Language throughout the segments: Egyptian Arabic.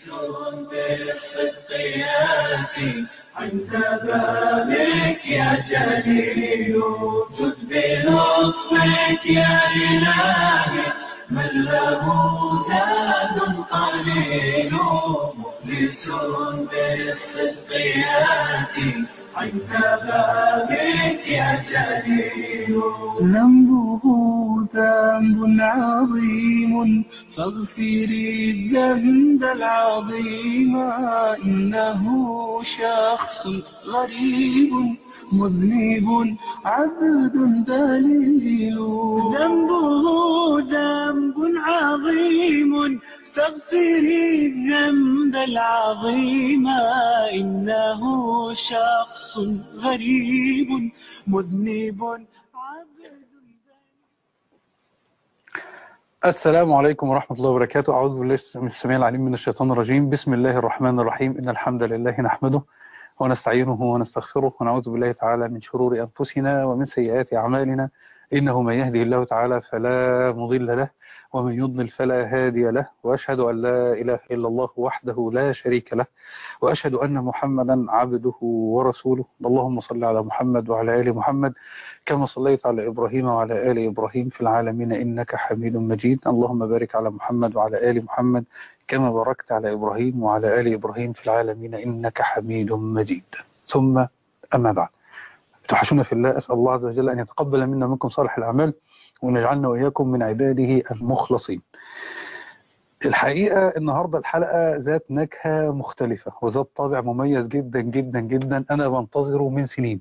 مفلس بالصدق ياتي عند بابك يا جليل جد بلطفك يا إلهي من له زاد قليل مفلس بالصدق ياتي عند بابك يا جليل ذنبه ذنب عظيم فاغفري الذنب العظيم إنه شخص غريب مذنب عبد ذليل ذنبه ذنب عظيم فاغفري الذنب العظيم إنه شخص غريب مذنب عبد السلام عليكم ورحمة الله وبركاته أعوذ بالله من السميع العليم من الشيطان الرجيم بسم الله الرحمن الرحيم إن الحمد لله نحمده ونستعينه ونستغفره ونعوذ بالله تعالى من شرور أنفسنا ومن سيئات أعمالنا إنه من يهده الله تعالى فلا مضل له ومن يضلل فلا هادي له وأشهد أن لا إله إلا الله وحده لا شريك له وأشهد أن محمدا عبده ورسوله اللهم صل على محمد وعلى آل محمد كما صليت على إبراهيم وعلى آل إبراهيم في العالمين إنك حميد مجيد اللهم بارك على محمد وعلى آل محمد كما باركت على إبراهيم وعلى آل إبراهيم في العالمين إنك حميد مجيد ثم أما بعد توحشونا في الله أسأل الله عز وجل أن يتقبل منا منكم صالح الأعمال وأن يجعلنا وإياكم من عباده المخلصين الحقيقة النهاردة الحلقة ذات نكهة مختلفة وذات طابع مميز جدا جدا جدا أنا بنتظره من سنين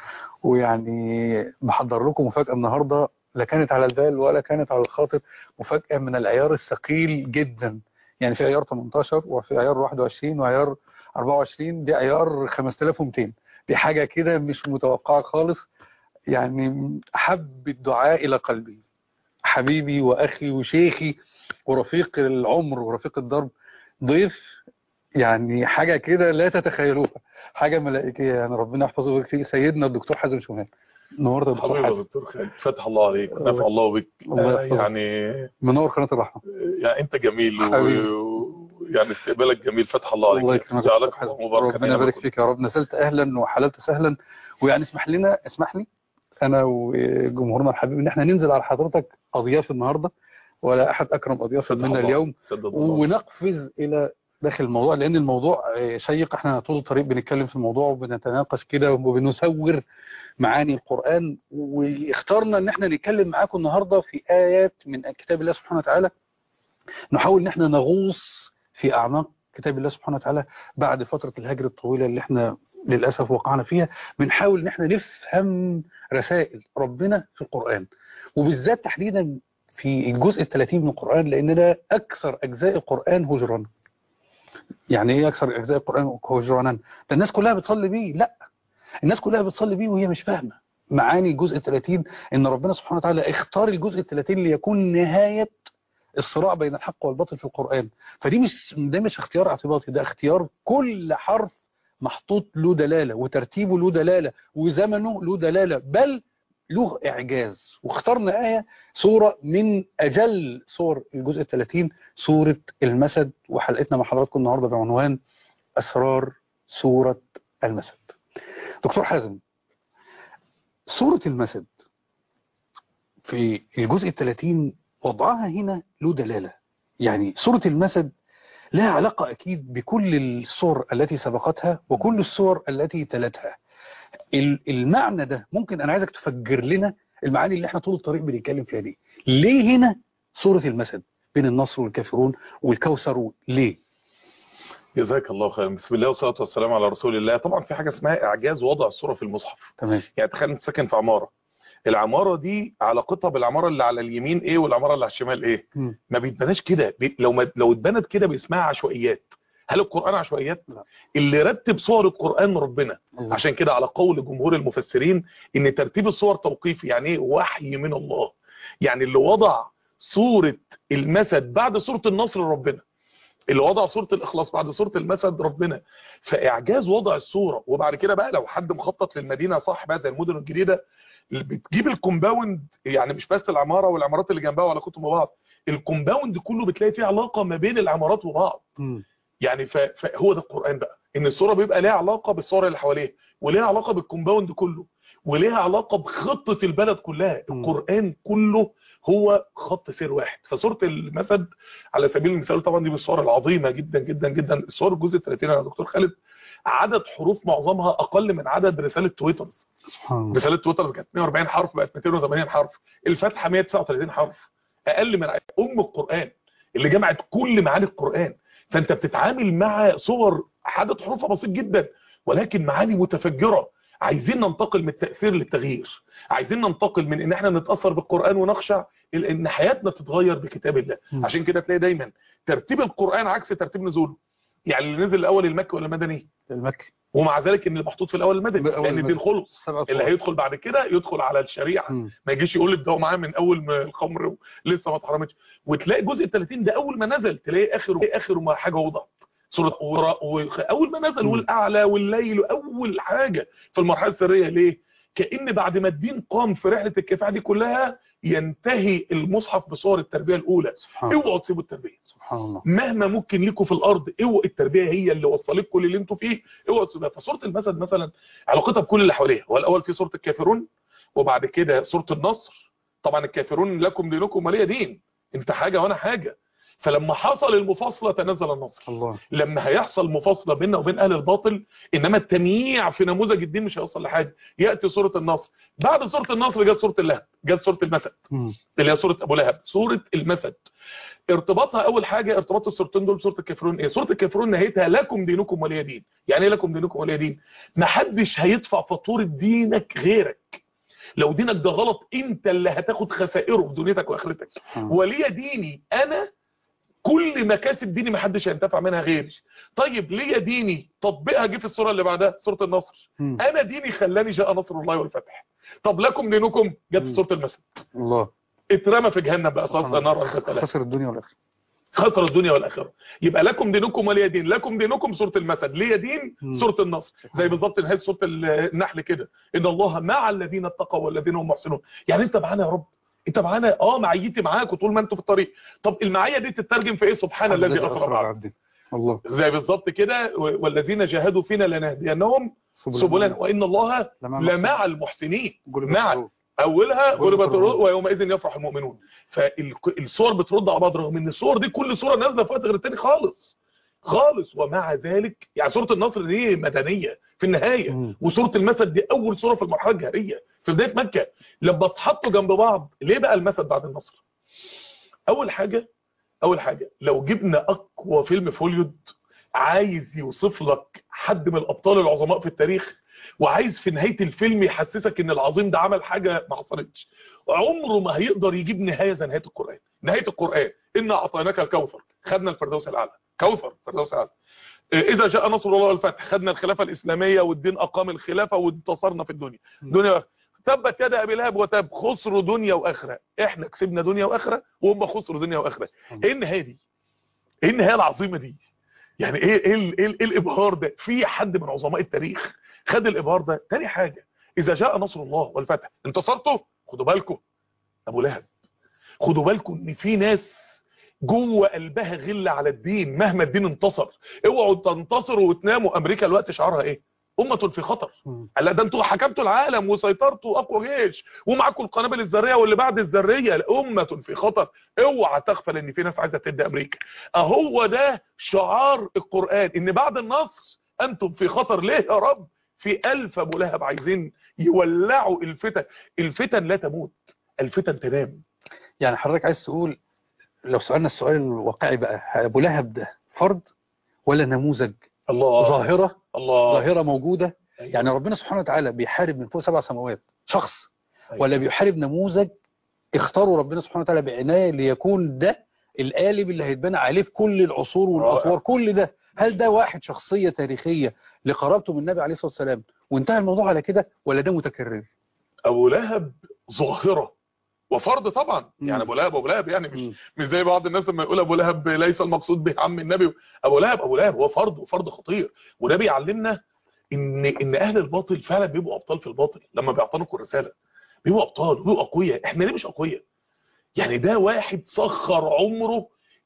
ويعني محضر لكم مفاجأة النهاردة لا كانت على البال ولا كانت على الخاطر مفاجأة من العيار الثقيل جدا يعني في عيار 18 وفي عيار 21 وعيار 24 دي عيار 5200 دي حاجة كده مش متوقعة خالص يعني حب الدعاء إلى قلبي حبيبي وأخي وشيخي ورفيق العمر ورفيق الدرب ضيف يعني حاجة كده لا تتخيلوها حاجة ملائكية يعني ربنا يحفظه ويبارك فيه سيدنا الدكتور حازم شومان النهارده الدكتور حبيبي يا حازم دكتور خالد فتح الله عليك ونفع الله بك الله يحفظك. يعني منور قناة الرحمة يعني انت جميل حبيبي. و... يعني استقبالك جميل فتح الله عليك الله يكرمك يا جعلك دكتور حازم. مباركا ربنا يا يبارك رب. فيك يا رب نزلت اهلا وحللت سهلا ويعني اسمح لنا اسمح لي انا وجمهورنا الحبيب ان احنا ننزل على حضرتك اضياف النهارده ولا احد اكرم اضياف فتح منا الله. اليوم سدد الله ونقفز الى داخل الموضوع لان الموضوع آه، شيق احنا طول الطريق بنتكلم في الموضوع وبنتناقش كده وبنسور معاني القرآن واخترنا ان احنا نتكلم معاكم النهاردة في آيات من كتاب الله سبحانه وتعالى نحاول ان احنا نغوص في اعماق كتاب الله سبحانه وتعالى بعد فترة الهجر الطويلة اللي احنا للأسف وقعنا فيها بنحاول ان احنا نفهم رسائل ربنا في القرآن وبالذات تحديدا في الجزء الثلاثين من القرآن لأن ده أكثر أجزاء القرآن هجرانا يعني إيه أكثر أجزاء القرآن هجرانا ده الناس كلها بتصلي بيه لا الناس كلها بتصلي بيه وهي مش فاهمة معاني الجزء الثلاثين إن ربنا سبحانه وتعالى اختار الجزء الثلاثين ليكون نهاية الصراع بين الحق والباطل في القرآن فدي مش ده مش اختيار اعتباطي ده اختيار كل حرف محطوط له دلالة وترتيبه له دلالة وزمنه له دلالة بل له إعجاز واخترنا آية سورة من أجل سور الجزء الثلاثين سورة المسد وحلقتنا مع حضراتكم النهاردة بعنوان أسرار سورة المسد دكتور حازم سورة المسد في الجزء الثلاثين وضعها هنا له دلالة يعني سورة المسد لها علاقة أكيد بكل السور التي سبقتها وكل السور التي تلتها ال- المعنى ده ممكن أنا عايزك تفجر لنا المعاني اللي احنا طول الطريق بنتكلم فيها دي ليه هنا سورة المسد بين النصر والكافرون والكوثر ليه جزاك الله خير بسم الله والصلاه والسلام على رسول الله طبعا في حاجه اسمها اعجاز وضع الصوره في المصحف تمام يعني تخيل انت ساكن في عماره العماره دي علاقتها بالعماره اللي على اليمين ايه والعماره اللي على الشمال ايه مم. ما بيتبناش كده بي... لو ما... لو اتبنت كده باسمها عشوائيات هل القران عشوائيات لا. اللي رتب صور القران ربنا الله. عشان كده على قول جمهور المفسرين ان ترتيب الصور توقيفي يعني ايه وحي من الله يعني اللي وضع صورة المسد بعد صورة النصر ربنا اللي وضع صورة الإخلاص بعد صورة المسد ربنا فإعجاز وضع الصورة وبعد كده بقى لو حد مخطط للمدينة صح بقى زي المدن الجديدة اللي بتجيب الكومباوند يعني مش بس العمارة والعمارات اللي جنبها وعلاقتهم ببعض الكومباوند كله بتلاقي فيه علاقة ما بين العمارات وبعض مم. يعني ف- فهو ده القرآن بقى ان الصورة بيبقى ليها علاقة بالصورة اللي حواليها وليها علاقة بالكومباوند كله وليها علاقة بخطة البلد كلها مم. القرآن كله هو خط سير واحد فسورة المسد على سبيل المثال طبعا دي من الصور العظيمة جدا جدا جدا الصور الجزء 30 يا دكتور خالد عدد حروف معظمها اقل من عدد رسالة تويتر سبحان الله رسالة تويتر كانت 140 حرف بقت 280 حرف الفاتحة 139 حرف اقل من ام القرآن اللي جمعت كل معاني القرآن فانت بتتعامل مع صور عدد حروفها بسيط جدا ولكن معاني متفجرة عايزين ننتقل من التأثير للتغيير عايزين ننتقل من ان احنا نتأثر بالقرآن ونخشع الى ان حياتنا تتغير بكتاب الله مم. عشان كده تلاقي دايما ترتيب القرآن عكس ترتيب نزوله يعني اللي نزل الاول المكي ولا المدني المكي ومع ذلك ان المحطوط في الاول المدني بأول لان دي المدني. الخلص سبعة اللي طوال. هيدخل بعد كده يدخل على الشريعه مم. ما يجيش يقول لك ده معاه من اول ما الخمر لسه ما اتحرمتش وتلاقي جزء ال 30 ده اول ما نزل تلاقي اخر اخر ما حاجه وضعت سوره وراء وخ- اول ما نزل مم. والاعلى والليل اول حاجه في المرحله السريه ليه كان بعد ما الدين قام في رحله الكفاح دي كلها ينتهي المصحف بصور التربيه الاولى سبحان الله اوعوا تسيبوا التربيه سبحان الله مهما ممكن ليكوا في الارض اوعوا التربيه هي اللي وصلتكم كل اللي انتوا فيه اوعوا تسيبوها فسوره المسد مثلا علاقتها بكل اللي حواليها هو الاول في سوره الكافرون وبعد كده سوره النصر طبعا الكافرون لكم دينكم ولي دين انت حاجه وانا حاجه فلما حصل المفاصله تنزل النصر الله لما هيحصل مفاصله بيننا وبين اهل الباطل انما التمييع في نموذج الدين مش هيوصل لحاجه ياتي سوره النصر بعد سوره النصر جت سوره اللهب جت سوره المسد مم. اللي هي سوره ابو لهب سوره المسد ارتباطها اول حاجه ارتباط السورتين دول بسوره الكافرون ايه سوره الكافرون نهايتها لكم دينكم ولي دين يعني ايه لكم دينكم ولي دين ما حدش هيدفع فاتوره دينك غيرك لو دينك ده غلط انت اللي هتاخد خسائره في دنيتك واخرتك سبحان الله. ولي ديني انا كل مكاسب ديني ما حدش هينتفع منها غيري طيب ليا ديني تطبيقها جه في السوره اللي بعدها سوره النصر مم. انا ديني خلاني جاء نصر الله والفتح طب لكم دينكم جت في مم. سوره المسد الله اترمى في جهنم بقى سبحان صاص الله. نار أرسلت خسر الدنيا والاخره خسر الدنيا والاخره يبقى لكم دينكم ولي دين لكم دينكم سوره المسد ليا دين مم. سوره النصر زي بالظبط نهايه سوره النحل كده ان الله مع الذين اتقوا والذين هم محسنون يعني انت معانا يا رب انت معانا اه معيتي معاك طول ما انتوا في الطريق طب المعيه دي تترجم في ايه سبحان الذي اسرى بعبده عبده الله زي بالظبط كده والذين جاهدوا فينا لنهدينهم سبلنا وان الله لمع المحسنين مع اولها غلبت الروح ويومئذ يفرح المؤمنون فالصور بترد على بعض رغم ان الصور دي كل صوره نازله في وقت غير التاني خالص خالص ومع ذلك يعني سوره النصر دي مدنيه في النهايه مم. وسوره المسد دي اول سوره في المرحله الجهريه في بدايه مكه لما اتحطوا جنب بعض ليه بقى المسد بعد النصر اول حاجه اول حاجه لو جبنا اقوى فيلم في هوليوود عايز يوصف لك حد من الابطال العظماء في التاريخ وعايز في نهايه الفيلم يحسسك ان العظيم ده عمل حاجه ما حصلتش عمره ما هيقدر يجيب نهايه زي نهايه القران نهايه القران انا اعطيناك الكوثر خدنا الفردوس الاعلى كوثر الفردوس الاعلى اذا جاء نصر الله والفتح خدنا الخلافه الاسلاميه والدين اقام الخلافه وانتصرنا في الدنيا دنيا واخره تبت يد ابي لهب وتب خسروا دنيا واخره احنا كسبنا دنيا واخره وهم خسروا دنيا واخره ايه النهايه دي ايه النهايه العظيمه دي يعني ايه ايه ال- ايه, ال- إيه الابهار ده في حد من عظماء التاريخ خد الابهار ده تاني حاجه اذا جاء نصر الله والفتح انتصرتوا خدوا بالكم ابو لهب خدوا بالكم ان في ناس جوه قلبها غل على الدين مهما الدين انتصر اوعوا تنتصروا وتناموا امريكا الوقت شعارها ايه امه في خطر مم. لا ده انتوا حكمتوا العالم وسيطرتوا اقوى جيش ومعاكم القنابل الذريه واللي بعد الذريه امه في خطر اوعى تغفل ان في ناس عايزه تدي امريكا اهو ده شعار القران ان بعد النصر انتم في خطر ليه يا رب في الف ابو لهب عايزين يولعوا الفتن الفتن لا تموت الفتن تنام يعني حضرتك عايز تقول لو سألنا السؤال الواقعي بقى أبو لهب ده فرد ولا نموذج الله ظاهرة الله ظاهرة موجودة أيوة. يعني ربنا سبحانه وتعالى بيحارب من فوق سبع سماوات شخص أيوة. ولا بيحارب نموذج اختاروا ربنا سبحانه وتعالى بعناية ليكون ده القالب اللي هيتبنى عليه في كل العصور والأطوار رائع. كل ده هل ده واحد شخصية تاريخية لقرابته من النبي عليه الصلاة والسلام وانتهى الموضوع على كده ولا ده متكرر ابو لهب ظاهره وفرض طبعا مم. يعني ابو لهب ابو لهب يعني مش مم. مش زي بعض الناس لما يقول ابو لهب ليس المقصود به عم النبي ابو لهب ابو لهب هو فرض وفرض خطير وده بيعلمنا ان ان اهل الباطل فعلا بيبقوا ابطال في الباطل لما بيعتنقوا الرساله بيبقوا ابطال بيبقوا اقوياء احنا ليه مش اقوياء يعني ده واحد سخر عمره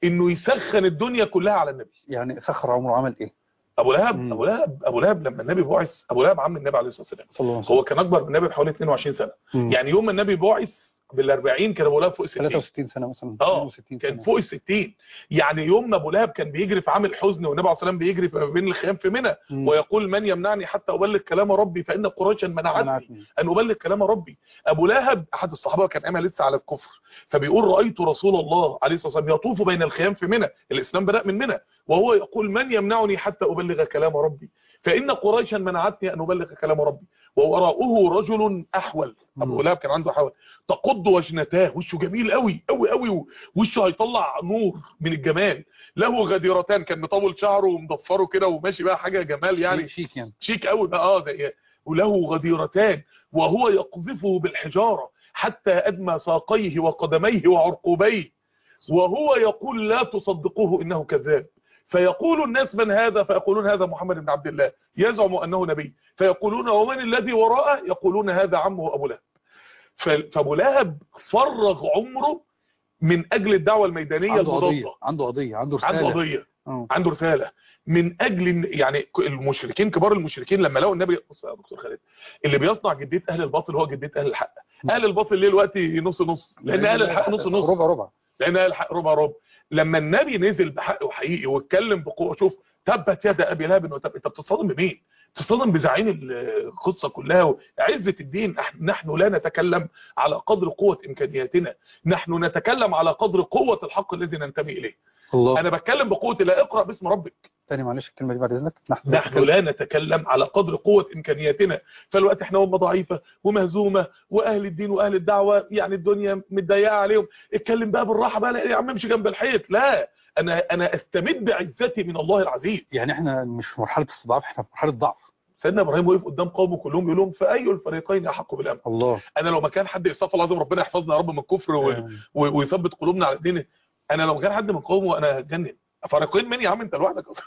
انه يسخن الدنيا كلها على النبي يعني سخر عمره عمل ايه ابو لهب مم. ابو لهب ابو لهب لما النبي بعث ابو لهب عم النبي عليه الصلاه والسلام صلى الله عليه وسلم هو كان اكبر من النبي بحوالي 22 سنه مم. يعني يوم ما النبي بعث بال 40 كان ابو لهب فوق ال 60 63 سنة مثلا اه 62 كان سنة فوق ال 60 يعني يوم ما ابو لهب كان بيجري في عام الحزن والنبي عليه الصلاه والسلام بيجري في ما بين الخيام في منى مم. ويقول من يمنعني حتى ابلغ كلام ربي فان قريشا منعتني منعتني. ان ابلغ كلام ربي ابو لهب احد الصحابه كان قايمه لسه على الكفر فبيقول رايت رسول الله عليه الصلاه والسلام يطوف بين الخيام في منى الاسلام بدا من منى وهو يقول من يمنعني حتى ابلغ كلام ربي فان قريشا منعتني ان ابلغ كلام ربي ووراءه رجل احول ابو مم. لهب كان عنده حول تقض وجنتاه وشه جميل قوي قوي قوي وشه هيطلع نور من الجمال له غديرتان كان مطول شعره ومضفره كده وماشي بقى حاجه جمال يعني شيك يعني شيك قوي بقى اه زي وله غديرتان وهو يقذفه بالحجارة حتى أدمى ساقيه وقدميه وعرقوبيه وهو يقول لا تصدقوه إنه كذاب فيقول الناس من هذا فيقولون هذا محمد بن عبد الله يزعم أنه نبي فيقولون ومن الذي وراءه يقولون هذا عمه أبو لهب ف- فأبو لهب فرغ عمره من أجل الدعوة الميدانية عنده قضية المضادة عنده قضية عنده عنده رسالة قضية اه عنده رسالة من اجل إن- يعني ك- المشركين كبار المشركين لما لقوا النبي بص يا دكتور خالد اللي بيصنع جديه اهل الباطل هو جديه اهل الحق اهل الباطل ليه دلوقتي نص نص لان اهل الحق نص نص ربع ربع لان اهل الحق ربع ربع لما النبي نزل بحق وحقيقي واتكلم بقوه شوف تبت يد ابي لهب وتب انت بتصطدم بمين بتصطدم بزعيم القصه كلها عزه الدين أح- نحن لا نتكلم على قدر قوه امكانياتنا نحن نتكلم على قدر قوه الحق الذي ننتمي اليه الله انا بتكلم بقوه لا اقرا باسم ربك تاني معلش الكلمة دي بعد إذنك نحن نحن لا نتكلم على قدر قوة إمكانياتنا فالوقت احنا أمة ضعيفة ومهزومة وأهل الدين وأهل الدعوة يعني الدنيا متضيقة عليهم اتكلم بقى بالراحة بقى لا يا عم امشي جنب الحيط لا أنا أنا أستمد عزتي من الله العزيز يعني احنا مش في مرحلة استضعاف احنا في مرحلة ضعف سيدنا إبراهيم وقف قدام قومه كلهم يقول لهم فأي الفريقين أحق بالأمن الله أنا لو مكان حد استغفر الله العظيم ربنا يحفظنا يا رب من الكفر و... آه. و... ويثبت قلوبنا على الدين أنا لو مكان حد من قومه أنا هتجنن فريقين مين يا عم انت لوحدك اصلا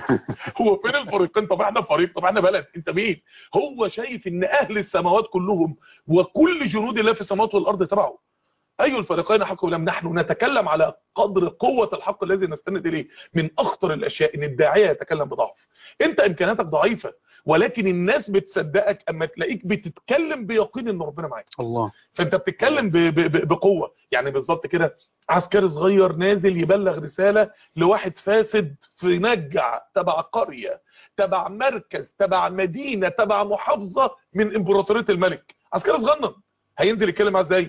هو فين الفريقين طب احنا فريق طب احنا بلد انت مين هو شايف ان اهل السماوات كلهم وكل جنود الله في السماوات والارض تبعه اي الفريقين حق ولم نحن نتكلم على قدر قوة الحق الذي نستند اليه من اخطر الاشياء ان الداعية يتكلم بضعف انت امكانياتك ضعيفة ولكن الناس بتصدقك اما تلاقيك بتتكلم بيقين ان ربنا معاك الله فانت بتتكلم ب- ب- ب- بقوة يعني بالظبط كده عسكري صغير نازل يبلغ رسالة لواحد فاسد في نجع تبع قرية تبع مركز تبع مدينة تبع محافظة من امبراطورية الملك عسكري صغنن هينزل يتكلم معاه ازاي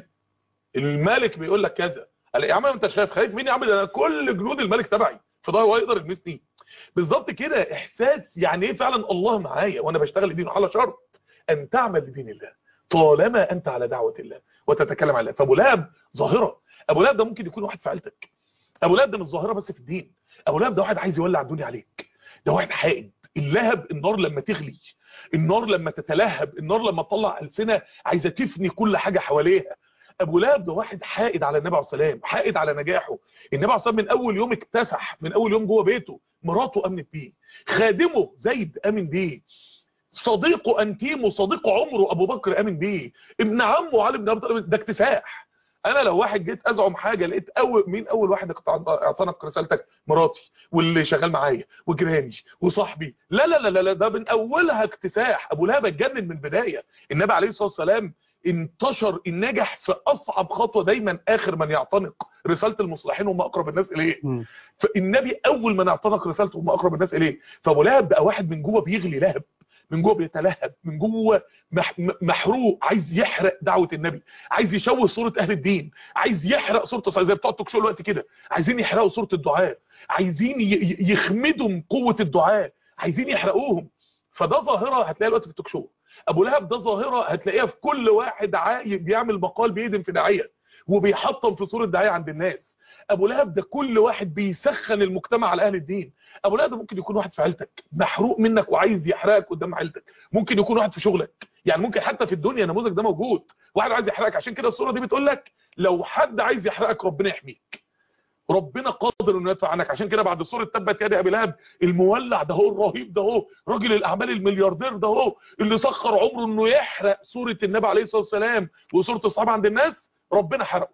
الملك بيقول لك كذا قال يا عم انت شايف خايف مين يا عم ده أنا كل جنود الملك تبعي فده هو يقدر يلمسني بالظبط كده احساس يعني ايه فعلا الله معايا وانا بشتغل لدينه على شرط ان تعمل لدين الله طالما انت على دعوة الله وتتكلم عن الله فابو لهب ظاهرة ابو لهب ده ممكن يكون واحد في عيلتك ابو لهب ده مش ظاهرة بس في الدين ابو لهب ده واحد عايز يولع الدنيا عليك ده واحد حائد اللهب النار لما تغلي النار لما تتلهب النار لما تطلع ألسنة عايزة تفني كل حاجة حواليها ابو لهب ده واحد حائد على النبي عليه السلام حائد على نجاحه النبي عليه السلام من اول يوم اكتسح من اول يوم جوه بيته مراته امنت بيه خادمه زيد امن بيه صديقه انتيمه صديق عمره ابو بكر امن بيه ابن عمه علي بن ابي طالب ده اكتساح انا لو واحد جيت ازعم حاجه لقيت اول مين اول واحد اعطانك رسالتك مراتي واللي شغال معايا وجيراني وصاحبي لا لا لا لا لا، ده من اولها اكتساح ابو لهب اتجنن من البدايه النبي عليه الصلاه والسلام انتشر النجح في اصعب خطوه دايما اخر من يعتنق رساله المصلحين هم اقرب الناس اليه مم. فالنبي اول من اعتنق رسالته هم اقرب الناس اليه فابو لهب بقى واحد من جوه بيغلي لهب من جوه بيتلهب من جوه مح م- محروق عايز يحرق دعوه النبي عايز يشوه صوره اهل الدين عايز يحرق صوره الص- زي بتوع التوك شو الوقت كده عايزين يحرقوا صوره الدعاء عايزين ي- ي- يخمدوا من قوه الدعاء عايزين يحرقوهم فده ظاهره هتلاقيها الوقت في التوك شو ابو لهب ده ظاهره هتلاقيها في كل واحد عاي بيعمل مقال بيدن في داعيه وبيحطم في صوره داعيه عند الناس ابو لهب ده كل واحد بيسخن المجتمع على اهل الدين ابو لهب ده ممكن يكون واحد في عيلتك محروق منك وعايز يحرقك قدام عيلتك ممكن يكون واحد في شغلك يعني ممكن حتى في الدنيا النموذج ده موجود واحد عايز يحرقك عشان كده الصوره دي بتقول لك لو حد عايز يحرقك ربنا يحميك ربنا قادر انه يدفع عنك عشان كده بعد سوره تبت يد ابي لهب المولع ده هو الرهيب ده هو راجل الاعمال الملياردير ده هو اللي سخر عمره انه يحرق سوره النبي عليه الصلاه والسلام وسوره الصحابه عند الناس ربنا حرقه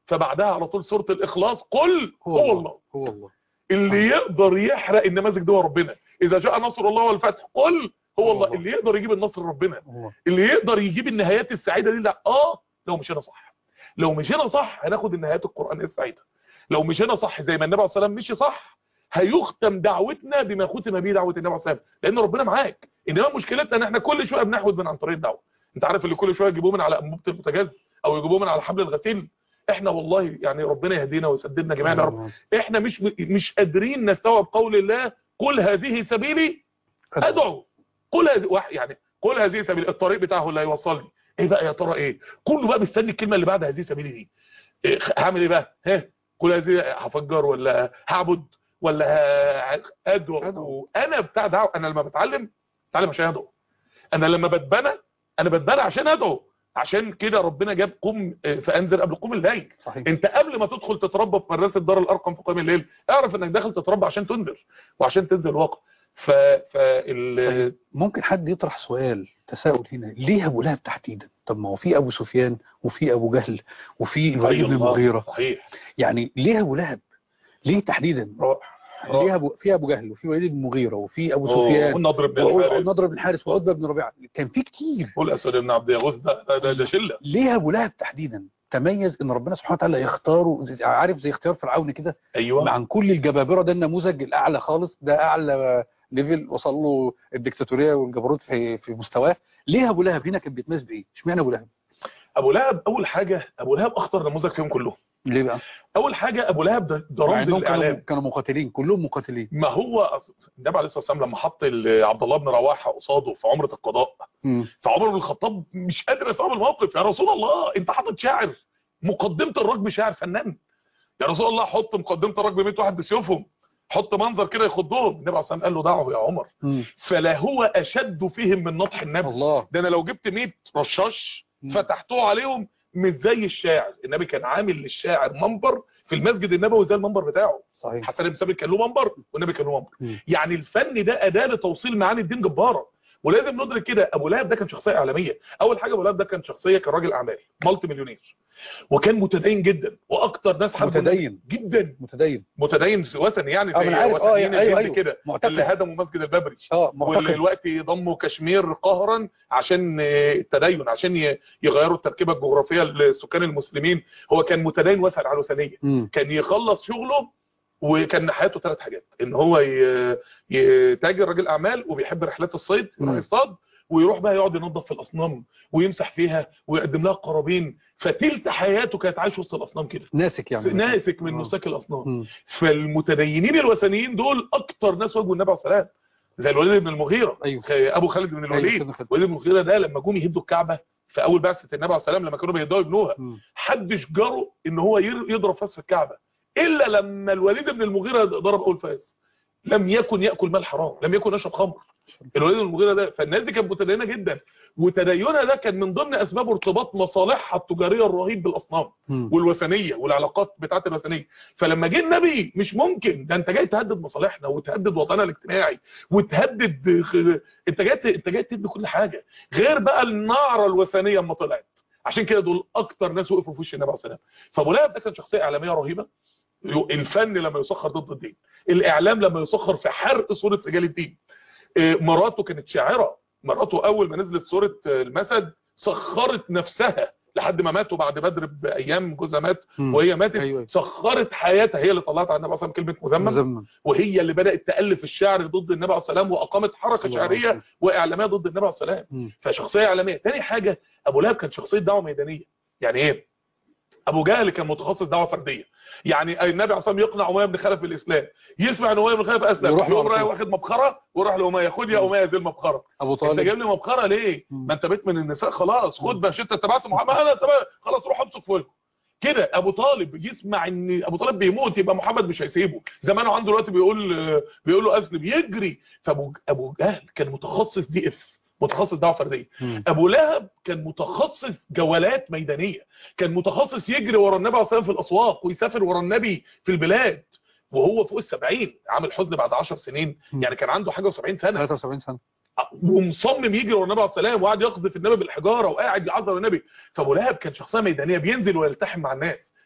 فبعدها على طول سوره الاخلاص قل هو الله هو الله اللي يقدر يحرق النماذج دي هو ربنا اذا جاء نصر الله والفتح قل هو الله الله. اللي يقدر يجيب النصر ربنا الله اللي يقدر يجيب النهايات السعيده دي لا اه لو مشينا صح لو مشينا صح هناخد النهايات القرانيه السعيده لو مشينا صح زي ما النبي عليه الصلاه والسلام مشي صح هيختم دعوتنا بما ختم به دعوه النبي عليه الصلاه والسلام لان ربنا معاك انما مشكلتنا ان احنا كل شويه بنحود من عن طريق الدعوه انت عارف اللي كل شويه يجيبوه من على انبوبه البوتاجاز او يجيبوه من على حبل الغسيل احنا والله يعني ربنا يهدينا ويسددنا جميعا يا رب احنا مش مش قادرين نستوعب قول الله قل هذه سبيلي ادعو قل هذه واحد- يعني قل هذه سبيلي الطريق بتاعه اللي هيوصلني ايه بقى يا ترى ايه كله بقى مستني الكلمه اللي بعد هذه سبيلي دي إيه خ- هعمل ايه بقى ها قل هذه هفجر ولا هعبد ولا ه- ادعو أدعو. انا بتاع دعوه انا لما بتعلم بتعلم عشان ادعو انا لما بتبنى انا بتبنى عشان ادعو عشان كده ربنا جاب قم آه، فانذر قبل قوم الليل صحيح انت قبل ما تدخل تتربى في مدرسه دار الارقم في قيام الليل اعرف انك داخل تتربى عشان تنذر وعشان تنزل الواقع ف فال طيب ممكن حد يطرح سؤال تساؤل هنا ليه ابو لهب تحديدا طب ما هو في ابو سفيان وفي ابو جهل وفي الوليد بن الله، المغيره صحيح يعني ليه ابو لهب ليه تحديدا رائع ليه ابو في ابو جهل وفي الوليد بن المغيره وفي ابو أوه، سفيان والنضر بن الحارث والنضر بن الحارث وعتبه بن ربيعه كان في كتير والاسود بن عبد يغوث ده ده, ده, ده شله ليه ابو لهب تحديدا تميز ان ربنا سبحانه وتعالى يختاره زي- عارف زي اختيار فرعون كده ايوه عن كل الجبابره ده النموذج الاعلى خالص ده اعلى ليفل وصل له الدكتاتوريه والجبروت في في مستواه ليه ابو لهب هنا كان بيتميز بايه اشمعنى ابو لهب ابو لهب اول حاجه ابو لهب اخطر نموذج فيهم كلهم ليه بقى اول حاجه ابو لهب ده, ده مع رمز انهم كانوا الاعلام كانوا مقاتلين كلهم مقاتلين ما هو أص- النبي عليه الصلاه والسلام لما حط ال- عبد الله بن رواحه قصاده في عمره القضاء مم. فعمر بن الخطاب مش قادر يصعب الموقف يا رسول الله انت حاطط شاعر مقدمه الركب شاعر فنان يا رسول الله حط مقدمه الركب 100 واحد بسيوفهم حط منظر كده يخضهم النبي عليه الصلاه والسلام قال له دعه يا عمر مم. فلا هو اشد فيهم من نطح النبي الله ده انا لو جبت 100 رشاش مم. فتحتوه عليهم مش زي الشاعر النبي كان عامل للشاعر منبر في المسجد النبوي زي المنبر بتاعه صحيح حسن بن ثابت كان له منبر والنبي كان له منبر مم. يعني الفن ده اداه لتوصيل معاني الدين جباره ولازم ندرك كده ابو لهب ده كان شخصيه اعلاميه اول حاجه ابو لهب ده كان شخصيه كان راجل اعمال مالتي مليونير وكان متدين جدا واكتر ناس حبوا متدين جدا متدين متدين وثني يعني اه زي من عارف اه وثنيين ايوه الهند ايوه كده اللي معتقد هدموا مسجد الببري اه واللي معتقد دلوقتي ضموا كشمير قهرا عشان آه، التدين عشان ي- يغيروا التركيبه الجغرافيه للسكان المسلمين هو كان متدين واسع على الوثنيه مم. كان يخلص شغله وكان حياته ثلاث حاجات ان هو ي- يتاجر راجل اعمال وبيحب رحلات الصيد يروح مم. يصطاد ويروح بقى يقعد ينظف في الاصنام ويمسح فيها ويقدم لها قرابين فتلت حياته كانت عايش وسط الاصنام كده ناسك يعني ناسك من آه. نساك الاصنام مم. فالمتدينين الوثنيين دول اكتر ناس واجهوا النبي عليه الصلاه والسلام زي الوليد بن المغيره ايوه ابو خالد بن الوليد أيوة، خد- الوليد بن المغيره ده لما جم يهدوا الكعبه في اول بعثه النبي عليه الصلاه والسلام لما كانوا بيهدوا يبنوها مم. حدش جرؤ ان هو ير- يضرب فاس في الكعبه الا لما الوليد بن المغيره ضرب اول فاس لم يكن ياكل مال حرام لم يكن يشرب خمر الوليد بن المغيره ده فالناس دي كانت متدينه جدا وتدينها ده كان من ضمن اسباب ارتباط مصالحها التجاريه الرهيب بالاصنام مم. والوثنيه والعلاقات بتاعت الوثنيه فلما جه النبي مش ممكن ده انت جاي تهدد مصالحنا وتهدد وطننا الاجتماعي وتهدد خ... انت جاي ت- انت جاي تدي كل حاجه غير بقى النعره الوثنيه اما طلعت عشان كده دول اكتر ناس وقفوا في وش النبي عليه الصلاه والسلام فابو لهب ده كان شخصيه اعلاميه رهيبه الفن لما يسخر ضد الدين الاعلام لما يسخر في حرق صوره رجال الدين إيه، مراته كانت شاعره مراته اول ما نزلت سوره آه، المسد سخرت نفسها لحد ما ماتوا بعد بدر بايام جوزها مات مم. وهي ماتت أيوة. سخرت حياتها هي اللي طلعت على النبي صلى الله عليه وسلم كلمه مذمم مزمن وهي اللي بدات تالف الشعر ضد النبي عليه الصلاه والسلام واقامت حركه صلى الله عليه شعريه وسلم. واعلاميه ضد النبي عليه الصلاه والسلام مم. فشخصيه اعلاميه تاني حاجه ابو لهب كان شخصيه دعوه ميدانيه يعني ايه ابو جهل كان متخصص دعوه فرديه يعني النبي عليه الصلاه والسلام يقنع اميه بن خلف بالاسلام يسمع ان اميه بن خلف اسلم يروح له يقوم على رايح طول. واخد مبخره ويروح لاميه خد يا اميه ذي المبخره ابو انت طالب جايب لي مبخره ليه مم. ما انت بيت من النساء خلاص خد بقى انت تبعت محمد انا تبع خلاص روح امسك فوق كده ابو طالب يسمع ان ابو طالب بيموت يبقى محمد مش هيسيبه زمانه عنده دلوقتي بيقول بيقول له اسلم يجري فابو ابو جهل كان متخصص دي اف متخصص دعوه فرديه مم. ابو لهب كان متخصص جولات ميدانيه كان متخصص يجري ورا النبي عليه الصلاه والسلام في الاسواق ويسافر ورا النبي في البلاد وهو فوق السبعين عامل حزن بعد 10 سنين مم. يعني كان عنده حاجه و70 سنه 73 سنه ومصمم يجري ورا النبي عليه السلام وقاعد يقذف النبي بالحجاره وقاعد يعذر النبي فابو لهب كان شخصيه ميدانيه بينزل ويلتحم مع الناس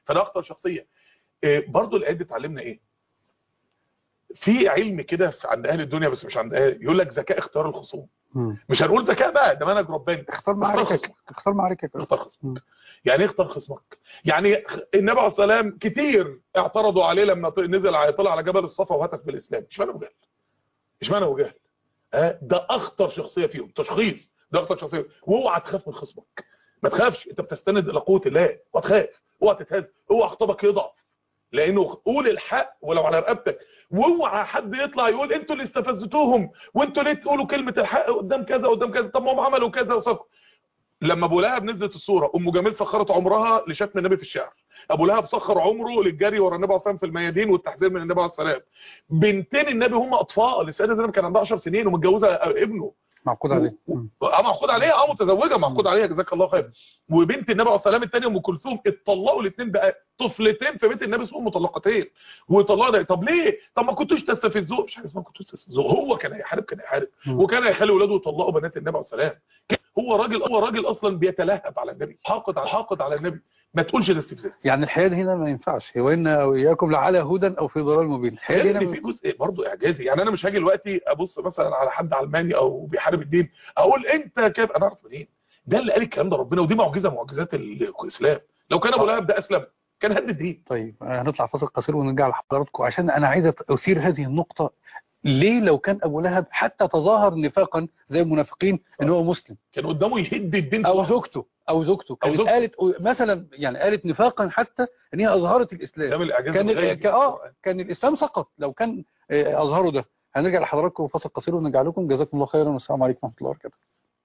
فده اخطر شخصيه إيه، برضو الايه دي تعلمنا ايه في علم كده في- عند اهل الدنيا بس مش عند اهل يقول لك ذكاء اختيار الخصوم مم. مش هنقول ذكاء بقى ده منهج رباني اختار اختار معاركك خصمك. اختار معاركك اختار مم. خصمك يعني ايه اختار خصمك يعني النبي عليه الصلاه والسلام كتير اعترضوا عليه لما ط- نزل على- طلع على جبل الصفا وهتف بالاسلام اشمعنى ابو جهل اشمعنى ابو جهل ها ده اخطر شخصيه فيهم تشخيص ده اخطر شخصيه واوعى تخاف من خصمك ما تخافش انت بتستند الى قوه الله وتخاف اوعى تتهز اوعى خطابك يضعف لانه قول الحق ولو على رقبتك واوعى حد يطلع يقول انتوا اللي استفزتوهم وانتوا ليه تقولوا كلمه الحق قدام كذا قدام كذا طب ما هم عملوا كذا وسكوا لما ابو لهب نزلت الصوره ام جميل سخرت عمرها لشتم النبي في الشعر ابو لهب سخر عمره للجري ورا النبي عليه الصلاه والسلام في الميادين والتحذير من النبي عليه الصلاه والسلام بنتين النبي هم اطفال السيده زينب كان عندها 10 سنين ومتجوزه ابنه معقود عليه مم. اه معقود عليها اه متزوجه معقود عليها جزاك الله خير وبنت النبي عليه الصلاه والسلام الثانيه ام كلثوم اتطلقوا الاثنين بقى طفلتين في بيت النبي اسمهم مطلقتين وطلقوا ده طب ليه طب ما كنتوش تستفزوه مش حاجه اسمها كنتوش تستفزوه هو كان هيحارب كان هيحارب مم. وكان هيخلي اولاده يطلقوا بنات النبي عليه الصلاه والسلام كان- هو راجل هو راجل اصلا بيتلهب على النبي حاقد على حاقد على النبي ما تقولش ده استفزاز يعني الحياة هنا ما ينفعش هو إن أو إياكم لعلى هدى أو في ضلال مبين الحياة هنا لان في جزء برضه اعجازي يعني انا مش هاجي دلوقتي ابص مثلا على حد علماني او بيحارب الدين اقول انت كيف انا اعرف منين ده اللي قال الكلام ده ربنا ودي معجزه من معجزات الاسلام لو كان ابو لهب ده اسلم كان هد الدين طيب هنطلع فاصل قصير ونرجع لحضراتكم عشان أنا عايز أثير هذه النقطة ليه لو كان أبو لهب حتى تظاهر نفاقا زي المنافقين إن هو مسلم كان قدامه يهد الدين أو كله. زوجته أو زوجته كانت زوجته. قالت مثلا يعني قالت نفاقا حتى إن هي أظهرت الإسلام كامل الاعجاز كان الغيبي. ك- اه كان الاسلام سقط لو كان آه، اظهروا ده هنرجع لحضراتكم فاصل قصير ونرجع لكم جزاكم الله خيرا والسلام عليكم ورحمه الله وبركاته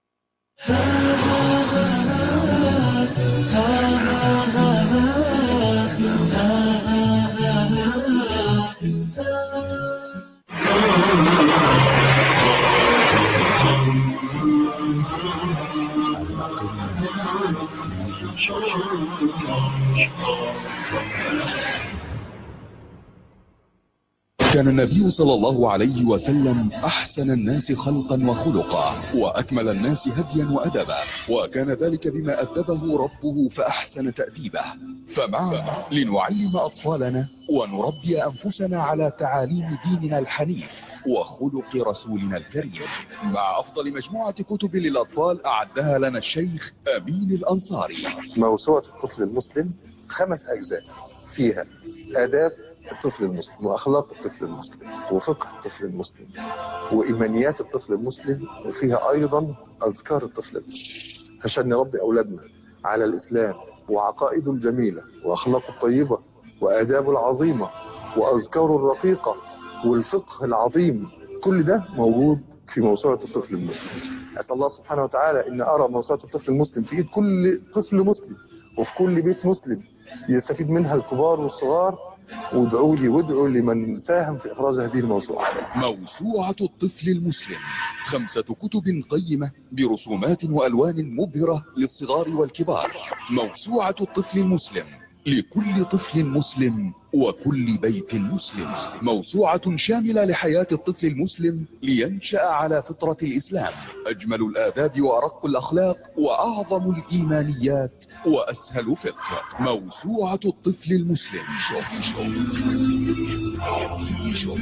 كان النبي صلى الله عليه وسلم أحسن الناس خلقا وخلقا وأكمل الناس هديا وأدبا وكان ذلك بما أدبه ربه فأحسن تأديبه فمعنا لنعلم أطفالنا ونربي أنفسنا على تعاليم ديننا الحنيف وخلق رسولنا الكريم مع أفضل مجموعة كتب للأطفال أعدها لنا الشيخ أمين الأنصاري موسوعة الطفل المسلم خمس أجزاء فيها آداب الطفل المسلم وأخلاق الطفل المسلم وفقه الطفل المسلم وإيمانيات الطفل المسلم وفيها أيضا أذكار الطفل المسلم عشان نربي أولادنا على الإسلام وعقائده الجميلة وأخلاقه الطيبة وآدابه العظيمة وأذكاره الرقيقة والفقه العظيم كل ده موجود في موسوعة الطفل المسلم أسأل الله سبحانه وتعالى أن أرى موسوعة الطفل المسلم في إيد كل طفل مسلم وفي كل بيت مسلم يستفيد منها الكبار والصغار وادعوا لي وادعوا لمن ساهم في إخراج هذه الموسوعة موسوعة الطفل المسلم خمسة كتب قيمة برسومات وألوان مبهرة للصغار والكبار موسوعة الطفل المسلم لكل طفل مسلم وكل بيت مسلم موسوعة شاملة لحياة الطفل المسلم لينشأ على فطرة الإسلام أجمل الآداب وأرق الأخلاق وأعظم الإيمانيات وأسهل فقه موسوعة الطفل المسلم شوف شوف شوف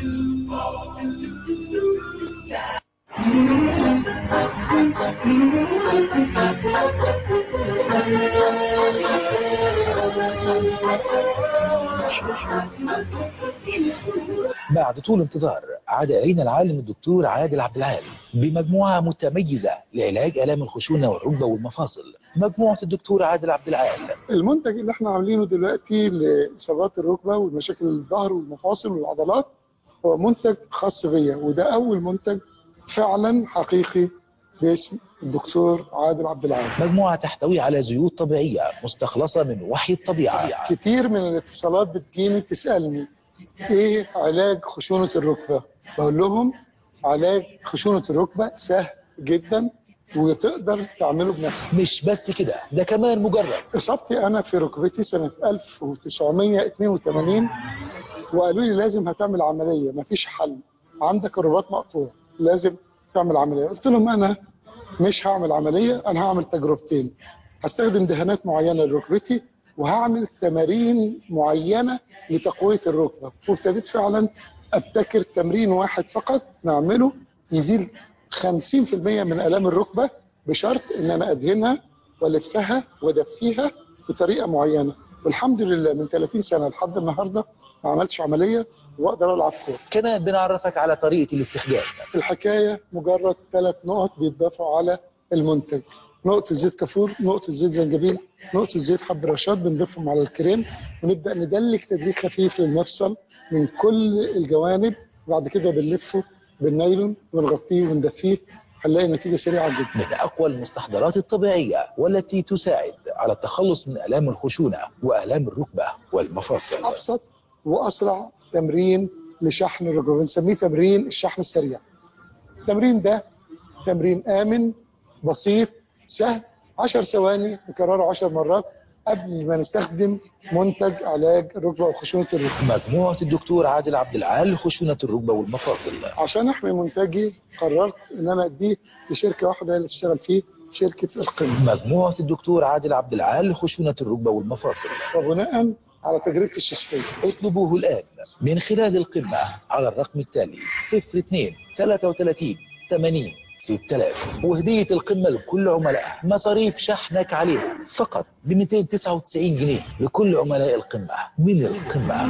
بعد طول انتظار عاد إلينا العالم الدكتور عادل عبد العال بمجموعة متميزة لعلاج آلام الخشونة والركبة والمفاصل مجموعة الدكتور عادل عبد العال المنتج اللي احنا عاملينه دلوقتي لاصابات الركبه والمشاكل الظهر والمفاصل والعضلات هو منتج خاص بيا وده اول منتج فعلا حقيقي باسم الدكتور عادل عبد العال مجموعة تحتوي على زيوت طبيعية مستخلصة من وحي الطبيعة كتير من الاتصالات بتجيني تسالني ايه علاج خشونه الركبه بقول لهم علاج خشونه الركبه سهل جدا وتقدر تعمله بنفسك مش بس كده ده كمان مجرد اصابتي انا في ركبتي سنه 1982 وقالوا لي لازم هتعمل عمليه مفيش حل عندك الرباط مقطوع لازم تعمل عمليه قلت لهم انا مش هعمل عمليه انا هعمل تجربتين هستخدم دهانات معينه لركبتي وهعمل تمارين معينه لتقويه الركبه وابتديت فعلا ابتكر تمرين واحد فقط نعمله يزيل 50% من الام الركبه بشرط ان انا ادهنها والفها وادفيها بطريقه معينه والحمد لله من 30 سنه لحد النهارده ما عملتش عمليه واقدر العب كوره كمان بنعرفك على طريقة الاستخدام الحكايه مجرد ثلاث نقط بيتضافوا على المنتج نقطه زيت كافور نقطه زيت زنجبيل نقطه زيت حب رشاد بنضيفهم على الكريم ونبدا ندلك تدليك خفيف للمفصل من كل الجوانب وبعد كده بنلفه بالنايلون ونغطيه وندفيه هنلاقي نتيجه سريعه جدا من أقوى المستحضرات الطبيعية والتي تساعد على التخلص من آلام الخشونة وآلام الركبة والمفاصل ابسط واسرع تمرين لشحن الركبه بنسميه تمرين الشحن السريع التمرين ده تمرين امن بسيط سهل 10 ثواني نكرره 10 مرات قبل ما نستخدم منتج علاج الركبه وخشونه الركبه مجموعة الدكتور عادل عبد العال خشونة الركبة والمفاصل عشان احمي منتجي قررت ان انا اديه لشركه واحده هي اللي تشتغل فيه شركه القمه مجموعة الدكتور عادل عبد العال خشونة الركبة والمفاصل وبناء على تجربتي الشخصيه اطلبوه الآن من خلال القمة على الرقم التالي 02 33 80 6000 وهدية القمة لكل عملاء مصاريف شحنك عليها فقط ب 299 جنيه لكل عملاء القمة من القمة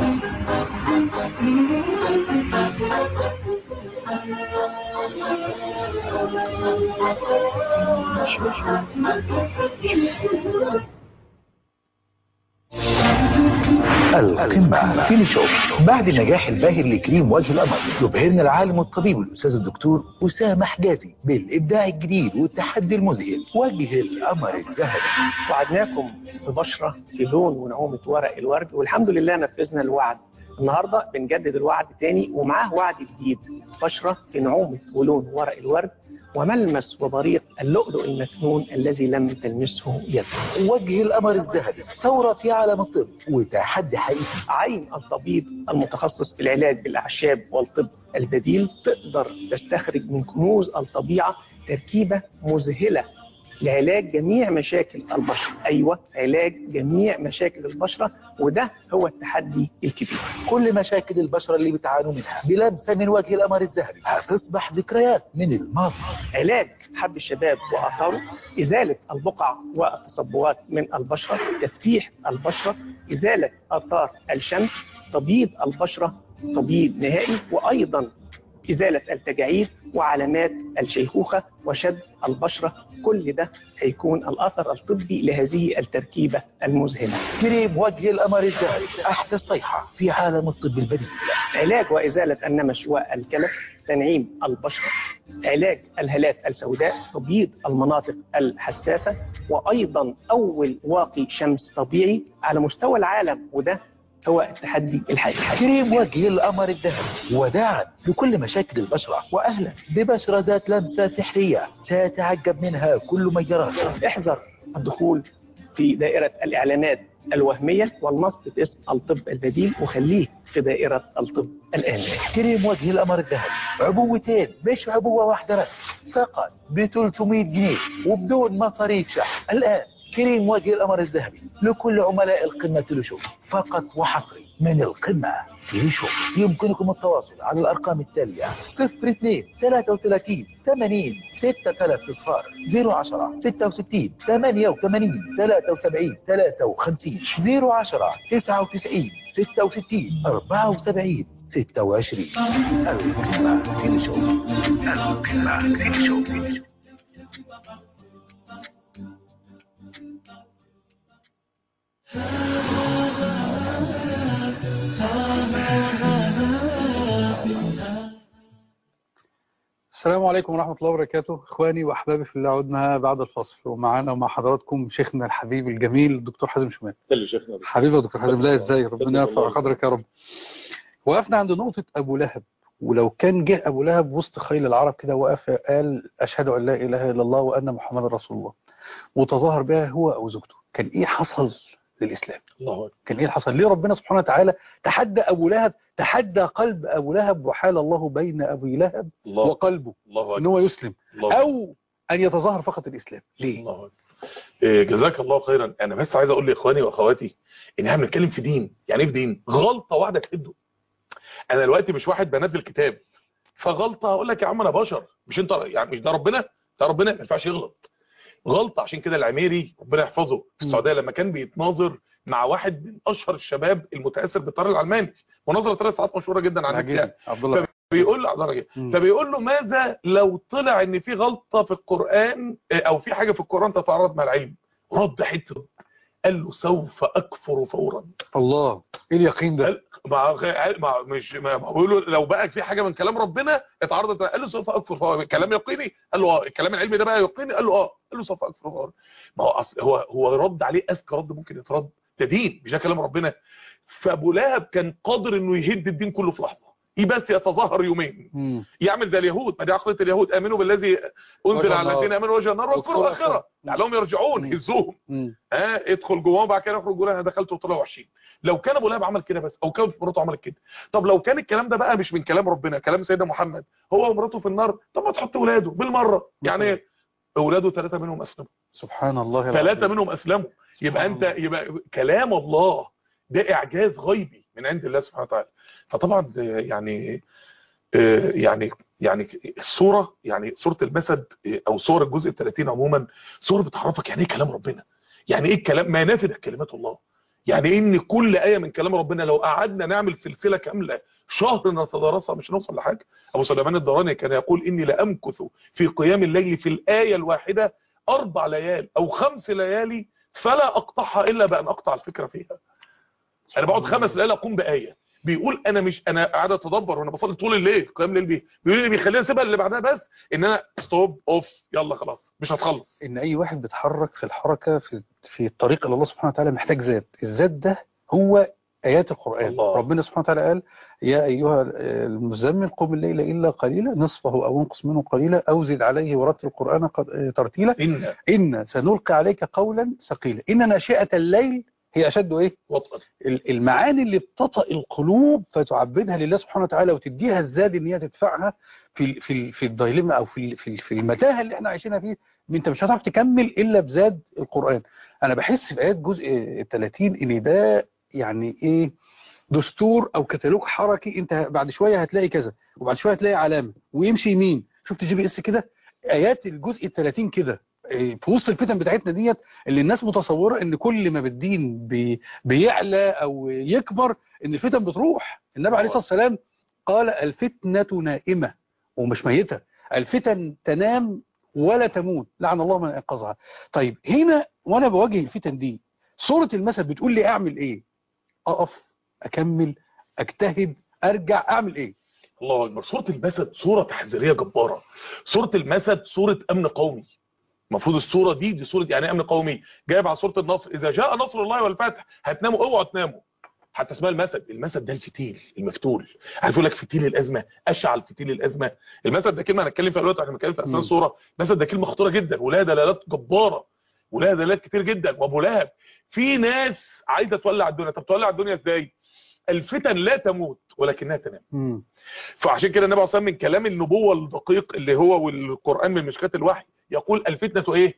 القمة فيني شو بعد النجاح الباهر لكريم وجه القمر يبهرنا العالم الطبيب الأستاذ الدكتور أسامة حجازي بالإبداع الجديد والتحدي المذهل وجه القمر الذهبي وعدناكم في بشرة في لون ونعومة ورق الورد والحمد لله نفذنا الوعد النهاردة بنجدد الوعد تاني ومعاه وعد جديد بشرة في نعومة ولون ورق الورد وملمس وبريق اللؤلؤ المكنون الذي لم تلمسه يد وجه القمر الذهبي ثورة في عالم الطب وتحدي حقيقي عين الطبيب المتخصص في العلاج بالأعشاب والطب البديل تقدر تستخرج من كنوز الطبيعة تركيبة مذهلة لعلاج جميع مشاكل البشرة أيوة علاج جميع مشاكل البشرة وده هو التحدي الكبير كل مشاكل البشرة اللي بتعانوا منها بلمسة من وجه القمر الذهبي هتصبح ذكريات من الماضي علاج حب الشباب وآثاره إزالة البقع والتصبغات من البشرة تفتيح البشرة إزالة آثار الشمس تبييض البشرة تبييض نهائي وأيضا إزالة التجاعيد وعلامات الشيخوخة وشد البشرة كل ده هيكون الأثر الطبي لهذه التركيبة المذهلة كريم وجه القمر الذهبي أحدث صيحة في عالم الطب البديل علاج وإزالة النمش والكلف تنعيم البشرة علاج الهالات السوداء تبييض المناطق الحساسة وأيضا أول واقي شمس طبيعي على مستوى العالم وده هو التحدي الحقيقي كريم وجه القمر الذهبي وداعا لكل مشاكل البشرة وأهلا ببشرة ذات لمسة سحرية سيتعجب منها كل من يراها احذر الدخول في دائرة الإعلانات الوهمية والنصب باسم الطب البديل وخليه في دائرة الطب الآمن كريم وجه القمر الذهبي عبوتين مش عبوة واحدة بس فقط ب 300 جنيه وبدون مصاريف شحن الآن كريم وجه القمر الذهبي لكل عملاء القمة تلشوف فقط وحصري من القمة تلشوف يمكنكم التواصل على الأرقام التالية 02 33 80 6000 إصفار 010 66 88 73 53 010 99 66 74 26 القمة تلشوف القمة تلشوف السلام عليكم ورحمة الله وبركاته إخواني وأحبابي في الله عدنا بعد الفصل ومعانا ومع حضراتكم شيخنا الحبيب الجميل الدكتور حازم شمال حبيبي يا دكتور حازم لا ازاي ربنا يرفع قدرك يا رب وقفنا عند نقطة أبو لهب ولو كان جه أبو لهب وسط خيل العرب كده وقف قال أشهد أن لا إله إلا الله وأن محمد رسول الله وتظاهر بها هو أو زوجته كان إيه حصل للإسلام الله كان إيه اللي حصل ليه ربنا سبحانه وتعالى تحدى أبو لهب تحدى قلب أبو لهب وحال الله بين أبي لهب الله وقلبه الله ان هو يسلم الله او ان يتظاهر فقط الاسلام ليه الله إيه، جزاك الله خيرا انا بس عايز اقول لاخواني واخواتي ان احنا بنتكلم في دين يعني ايه في دين غلطه واحده تهده انا دلوقتي مش واحد بنزل كتاب فغلطه هقول لك يا عم انا بشر مش انت يعني مش ده ربنا ده ربنا ما ينفعش يغلط غلطه عشان كده العميري ربنا يحفظه في السعوديه لما كان بيتناظر مع واحد من اشهر الشباب المتاثر بالطار العلماني مناظره ثلاث ساعات مشهوره جدا عن عجيب الكتاب عبد الله بيقول له درجة مم. فبيقول له ماذا لو طلع ان في غلطة في القرآن او في حاجة في القرآن تتعارض مع العلم رد حته قال له سوف اكفر فورا الله ايه اليقين ده قال مع غ- مع مش ما ما بقول له لو بقى في حاجه من كلام ربنا اتعرضت قال له سوف اكفر فورا كلام يقيني قال له اه الكلام العلمي ده بقى يقيني قال له اه قال له سوف اكفر فورا ما هو أصل هو هو رد عليه اذكى رد ممكن يترد ده دين مش ده كلام ربنا فابو لهب كان قادر انه يهد الدين كله في لحظه إيه بس يتظاهر يومين مم. يعمل زي اليهود ما دي عقليه اليهود امنوا بالذي انزل وجه على النار. الذين امنوا وجه النار واكفروا واكفروا الاخره الآخرة. لعلهم يرجعون مم. هزوهم مم. ها ادخل جواهم بعد كده اخرج جواهم انا دخلت وطلعوا وحشين لو كان ابو لهب عمل كده بس او كان مراته عملت كده طب لو كان الكلام ده بقى مش من كلام ربنا كلام سيدنا محمد هو ومراته في النار طب ما تحط ولاده بالمره يعني اولاده ثلاثه منهم اسلموا سبحان الله ثلاثه العظيم. منهم اسلموا يبقى سبحان انت الله. يبقى كلام الله ده اعجاز غيبي من عند الله سبحانه وتعالى فطبعا ده يعني آه، يعني يعني الصوره يعني سوره المسد آه، او سور الجزء ال 30 عموما سوره بتعرفك يعني ايه كلام ربنا يعني ايه الكلام ما نافذ كلمات الله يعني إيه ان كل ايه من كلام ربنا لو قعدنا نعمل سلسله كامله شهر نتدارسها مش هنوصل لحاجه ابو سليمان الدراني كان يقول اني لامكث في قيام الليل في الايه الواحده اربع ليال او خمس ليالي فلا اقطعها الا بان اقطع الفكره فيها انا بقعد خمس ليالي اقوم بايه بيقول انا مش انا قاعد اتدبر وانا بصلي طول الليل قيام الليل بيه بيقول لي بيخليني اسيبها اللي بعدها بس ان انا ستوب اوف يلا خلاص مش هتخلص ان اي واحد بيتحرك في الحركه في في الطريق الى الله سبحانه وتعالى محتاج ذات الذات ده هو ايات القران الله. ربنا سبحانه وتعالى قال يا ايها المزمل قم الليل الا قليلا نصفه او انقص منه قليلا او زد عليه ورتل القران قد- ترتيلا ان ان سنلقي عليك قولا ثقيلا ان ناشئه الليل هي اشد ايه وطئا ال- المعاني اللي بتطأ القلوب فتعبدها لله سبحانه وتعالى وتديها الزاد ان هي تدفعها في ال- في ال- في الدايلما او في ال- في ال- في المتاهه اللي احنا عايشينها فيه انت مش هتعرف تكمل الا بزاد القران انا بحس في ايات جزء 30 ان ده يعني ايه دستور او كتالوج حركي انت بعد شويه هتلاقي كذا وبعد شويه هتلاقي علامه ويمشي يمين شفت جي بي اس كده ايات الجزء ال 30 كده إيه، في وسط الفتن بتاعتنا ديت اللي الناس متصوره ان كل ما بالدين بي بيعلى او يكبر ان الفتن بتروح النبي عليه الصلاه والسلام قال الفتنه نائمه ومش ميته الفتن تنام ولا تموت لعن الله من انقذها طيب هنا وانا بواجه الفتن دي سوره المثل بتقول لي اعمل ايه اقف اكمل اجتهد ارجع اعمل ايه الله اكبر سوره المسد سوره تحذيريه جباره سوره المسد سوره امن قومي المفروض السوره دي دي سوره يعني إيه امن قومي جايب على سوره النصر اذا جاء نصر الله والفتح هتناموا اوعوا تناموا حتى اسمها المسد المسد ده الفتيل المفتول عارف يقول لك فتيل الازمه اشعل فتيل الازمه المسد ده كلمه هنتكلم فيها دلوقتي احنا بنتكلم في اثناء مم. السوره المسد ده كلمه خطيره جدا ولها دلالات جباره ولها دلالات كتير جدا وابو لهب في ناس عايزه تولع الدنيا طب تولع الدنيا ازاي الفتن لا تموت ولكنها تنام مم. فعشان كده النبي عليه الصلاه والسلام من كلام النبوه الدقيق اللي هو والقران من مشكات الوحي يقول الفتنه ايه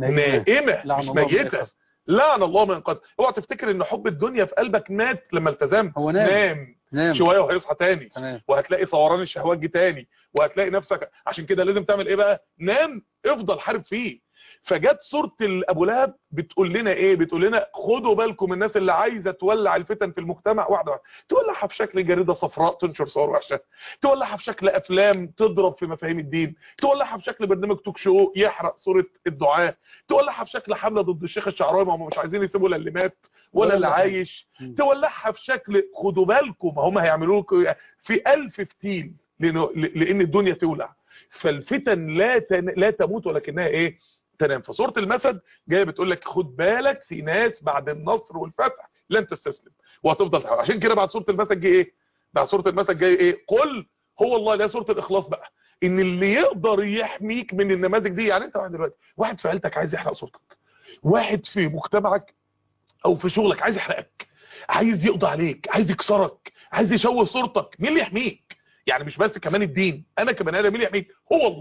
نائمه لعن مش الله من ميته يقظ. لعن الله من قد اوعى تفتكر ان حب الدنيا في قلبك مات لما التزمت هو نام. نام نام شويه وهيصحى تاني تمام وهتلاقي ثوران الشهوات جه تاني وهتلاقي نفسك عشان كده لازم تعمل ايه بقى نام افضل حارب فيه فجت سوره ابو لهب بتقول لنا ايه بتقول لنا خدوا بالكم من الناس اللي عايزه تولع الفتن في المجتمع واحده واحده تولعها في شكل جريده صفراء تنشر صور وحشه تولعها في شكل افلام تضرب في مفاهيم الدين تولعها في شكل برنامج توك شو يحرق صوره الدعاه تولعها في شكل حمله ضد الشيخ الشعراوي ما هم مش عايزين يسيبوا لا اللي مات ولا ولا اللي اللي حي. عايش مم. تولعها في شكل خدوا بالكم ما هم هيعملوا لكم في ألف فتيل لأنه- لان الدنيا تولع فالفتن لا تن... لا تموت ولكنها ايه تنام فسوره المسد جايه بتقول لك خد بالك في ناس بعد النصر والفتح لن تستسلم وهتفضل تحاول عشان كده بعد سوره المسد جه ايه بعد سوره المسد جاي ايه قل هو الله ده سوره الاخلاص بقى ان اللي يقدر يحميك من النماذج دي يعني انت واحد دلوقتي واحد في عيلتك عايز يحرق صورتك واحد في مجتمعك او في شغلك عايز يحرقك عايز يقضي عليك عايز يكسرك عايز يشوه صورتك مين اللي يحميك يعني مش بس كمان الدين انا كبني ادم مين اللي يحميك هو الله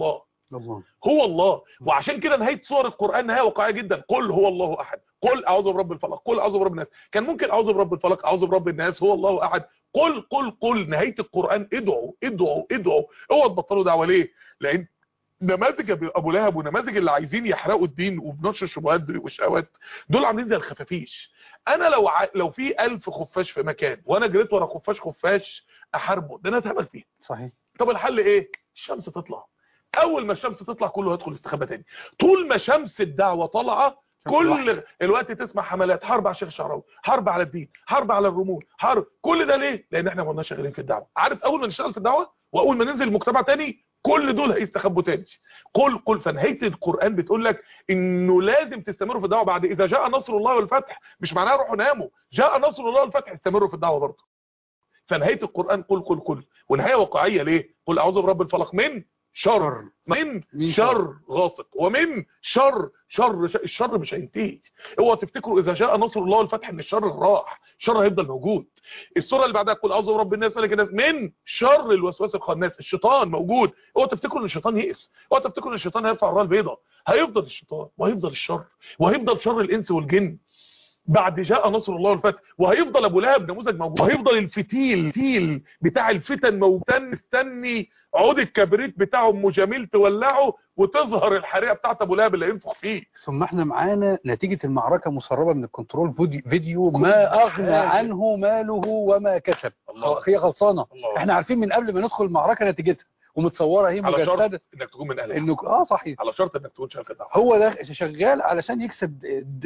الله هو الله وعشان كده نهايه سور القران نهايه واقعيه جدا قل هو الله احد قل اعوذ برب الفلق قل اعوذ برب الناس كان ممكن اعوذ برب الفلق اعوذ برب الناس هو الله احد قل قل قل نهايه القران ادعوا ادعوا ادعوا اوعوا تبطلوا دعوه ليه لان نماذج ابو لهب ونماذج اللي عايزين يحرقوا الدين وبنشر الشبهات والشهوات دول عاملين زي الخفافيش انا لو ع... لو في ألف خفاش في مكان وانا جريت ورا خفاش خفاش احاربه ده انا اتهبل فيه صحيح طب الحل ايه الشمس تطلع اول ما الشمس تطلع كله هيدخل استخبى تاني طول ما شمس الدعوه طالعه كل الوقت تسمع حملات حرب على الشيخ الشعراوي حرب على الدين حرب على الرمول حرب كل ده ليه لان احنا ما كناش شغالين في الدعوه عارف اول ما نشتغل في الدعوه واول ما ننزل المجتمع تاني كل دول هيستخبوا تاني قل قل فنهايه القران بتقول لك انه لازم تستمروا في الدعوه بعد اذا جاء نصر الله والفتح مش معناها روحوا ناموا جاء نصر الله والفتح استمروا في الدعوه برضه فنهايه القران قل قل قل ونهايه واقعيه ليه قل اعوذ برب الفلق من شر من من شر غاسق ومن شر شر الشر مش هينتهي اوعوا تفتكروا اذا جاء نصر الله والفتح ان الشر راح الشر هيفضل موجود السوره اللي بعدها قل اعوذ برب الناس ملك الناس من شر الوسواس الخناس الشيطان موجود اوعوا تفتكروا ان الشيطان يئس اوعوا تفتكروا ان الشيطان هيرفع الرايه البيضاء هيفضل الشيطان وهيفضل الشر وهيفضل شر الانس والجن بعد جاء نصر الله والفتح وهيفضل ابو لهب نموذج موجود وهيفضل الفتيل الفتيل بتاع الفتن موجود مستني عود الكبريت بتاعه ام جميل تولعه وتظهر الحريقه بتاعت ابو لهب اللي ينفخ فيه ثم احنا معانا نتيجة المعركة مسربة من الكنترول فيديو, فيديو ما اغنى حاجة. عنه ماله وما كسب الله. هي خلصانة الله. احنا عارفين من قبل ما ندخل المعركة نتيجتها ومتصورة هي على شرط مجسدة انك تكون من اهلها انه اه صحيح على شرط انك تكون شغال في الدعوه هو ده شغال علشان يكسب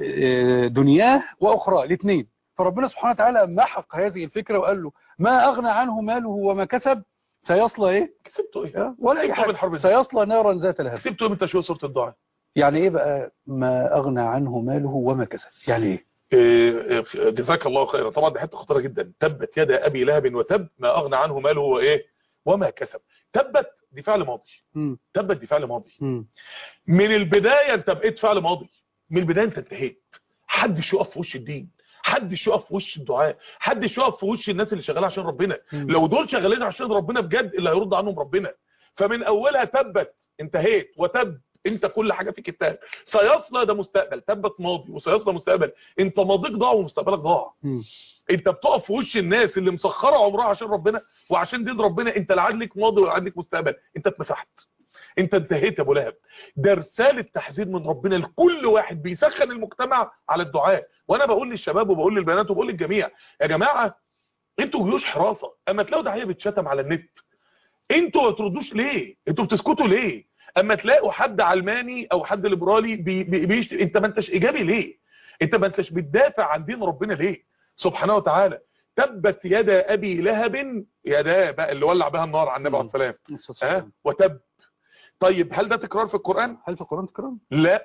د- دنياه واخرى الاثنين فربنا سبحانه وتعالى محق هذه الفكرة وقال له ما اغنى عنه ماله وما كسب سيصلى ايه كسبته ايه ولا اي كسبته من حرب حاجة الدين. سيصلى نارا ذات لهب كسبته من تشويه سوره الدعاء يعني ايه بقى ما اغنى عنه ماله وما كسب يعني ايه إيه، إيه، جزاك الله خيرا طبعا دي حته خطيره جدا تبت يد ابي لهب وتب ما اغنى عنه ماله وايه وما كسب تبت دي فعل ماضي مم. تبت دي فعل ماضي مم. من البدايه انت بقيت فعل ماضي من البدايه انت انتهيت حدش يقف في وش الدين حدش يقف في وش الدعاء حدش يقف في وش الناس اللي شغاله عشان ربنا مم. لو دول شغالين عشان ربنا بجد اللي هيرد عنهم ربنا فمن اولها تبت انتهيت وتب انت كل حاجه فيك انتهت سيصلى ده مستقبل تبت ماضي وسيصلى مستقبل انت ماضيك ضاع ومستقبلك ضاع مم. انت بتقف في وش الناس اللي مسخره عمرها عشان ربنا وعشان دين ربنا انت لا عندك ماضي ولا عندك مستقبل انت اتمسحت انت انتهيت يا ابو لهب ده رساله تحذير من ربنا لكل واحد بيسخن المجتمع على الدعاء وانا بقول للشباب وبقول للبنات وبقول للجميع يا جماعه انتوا جيوش حراسه اما تلاقوا داعيه بيتشتم على النت انتوا ما تردوش ليه انتوا بتسكتوا ليه اما تلاقوا حد علماني او حد ليبرالي بي بي بيشت... انت ما انتش ايجابي ليه انت ما انتش بتدافع عن دين ربنا ليه سبحانه وتعالى تبت يدا ابي لهب يدا بقى اللي ولع بها النار على النبي عليه السلام ها وتب طيب هل ده تكرار في القران هل في القرآن تكرار؟ لا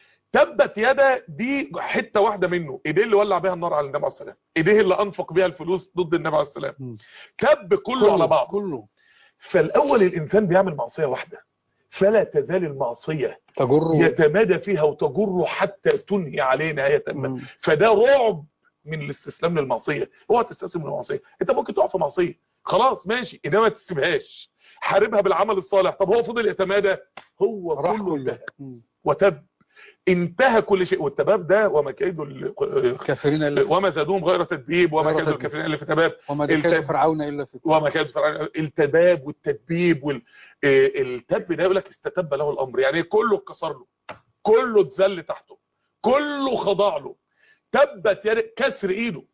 تبت يدا دي حته واحده منه ايديه اللي ولع بها النار على النبي عليه السلام ايديه اللي انفق بها الفلوس ضد النبي عليه السلام مم. تب كله على بعض كله فالاول الانسان بيعمل معصيه واحده فلا تزال المعصيه تجره يتمادى فيها وتجره حتى تنهي عليه نهايه تامه مم. فده رعب من الاستسلام للمعصيه اوعى تستسلم للمعصيه انت ممكن تقع في معصيه خلاص ماشي انما ما تسيبهاش حاربها بالعمل الصالح طب هو فضل يتمادى هو راح كله كله انتهى مم. وتب انتهى كل شيء والتباب ده وما كيد ال- كافرين إلا وما زادوهم غير تدبيب وما غير كيد تدبيب. الكافرين الا في تباب وما كان التب- فرعون إلا في وما كان فرعون التباب والتدبيب وال آه، التب ده يقول لك استتب له الامر يعني كله اتكسر له كله اتذل تحته كله خضع له تبت يد كسر ايده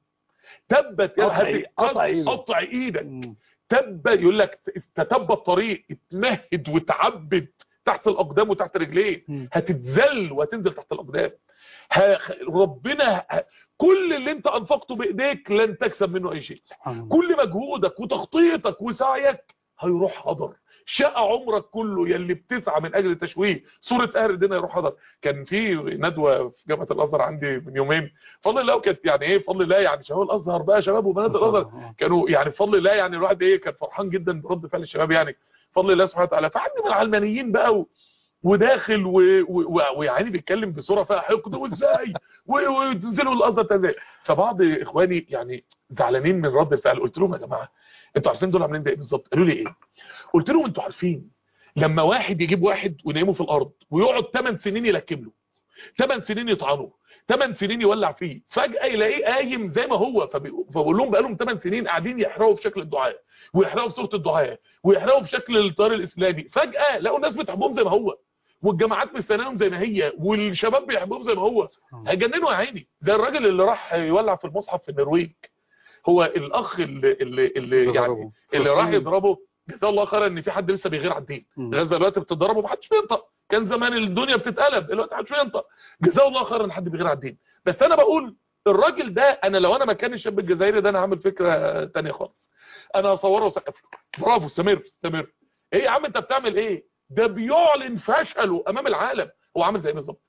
تبت يد قطع- هت- قطع إيده. قطع ايدك مم. تب يقول لك استتب الطريق اتمهد وتعبد تحت الاقدام وتحت رجليه مم. هتتذل وهتنزل تحت الاقدام ه- ربنا ه- كل اللي انت انفقته بايديك لن تكسب منه اي شيء سبحان الله. كل مجهودك وتخطيطك وسعيك هيروح هدر شقى عمرك كله يلي بتسعى من اجل تشويه صوره اهل الدنيا يروح هدر كان في ندوه في جامعه الازهر عندي من يومين فضل الله كانت يعني ايه فضل الله يعني شباب الازهر بقى شباب وبنات الازهر آه. كانوا يعني بفضل الله يعني الواحد ايه كان فرحان جدا برد فعل الشباب يعني بفضل الله سبحانه وتعالى فحد من العلمانيين بقى و وداخل و- و- و- ويعني بيتكلم بصوره فيها حقد وازاي و- وتنزلوا الازهر ازاي فبعض اخواني يعني زعلانين من رد الفعل قلت لهم يا جماعه انتوا عارفين دول عاملين ده ايه بالظبط قالوا لي ايه قلت لهم انتوا عارفين لما واحد يجيب واحد وينيمه في الارض ويقعد 8 سنين يلكم له 8 سنين يطعنه 8 سنين يولع فيه فجأة يلاقيه قايم زي ما هو فبي- فبقول لهم بقالهم 8 سنين قاعدين يحرقوا في شكل الدعاء ويحرقوا في صورة الدعاء ويحرقوا في شكل التيار الإسلامي فجأة لقوا الناس بتحبهم زي ما هو والجامعات مستناهم زي ما هي والشباب بيحبهم زي ما هو هيجننوا يا عيني زي الراجل اللي راح يولع في المصحف في النرويج هو الاخ اللي اللي, اللي يعني بيضربه. اللي راح فلسطين. يضربه جزاه الله خيرا ان في حد لسه بيغير على الدين مم. غزه دلوقتي بتتضرب ومحدش بينطق كان زمان الدنيا بتتقلب دلوقتي محدش بينطق جزاه الله خيرا ان حد بيغير على الدين بس انا بقول الراجل ده انا لو انا مكان الشاب الجزائري ده انا هعمل فكره تانية خالص انا هصوره واسقف له برافو استمر استمر ايه يا عم انت بتعمل ايه ده بيعلن فشله امام العالم هو عامل زي إيه بالظبط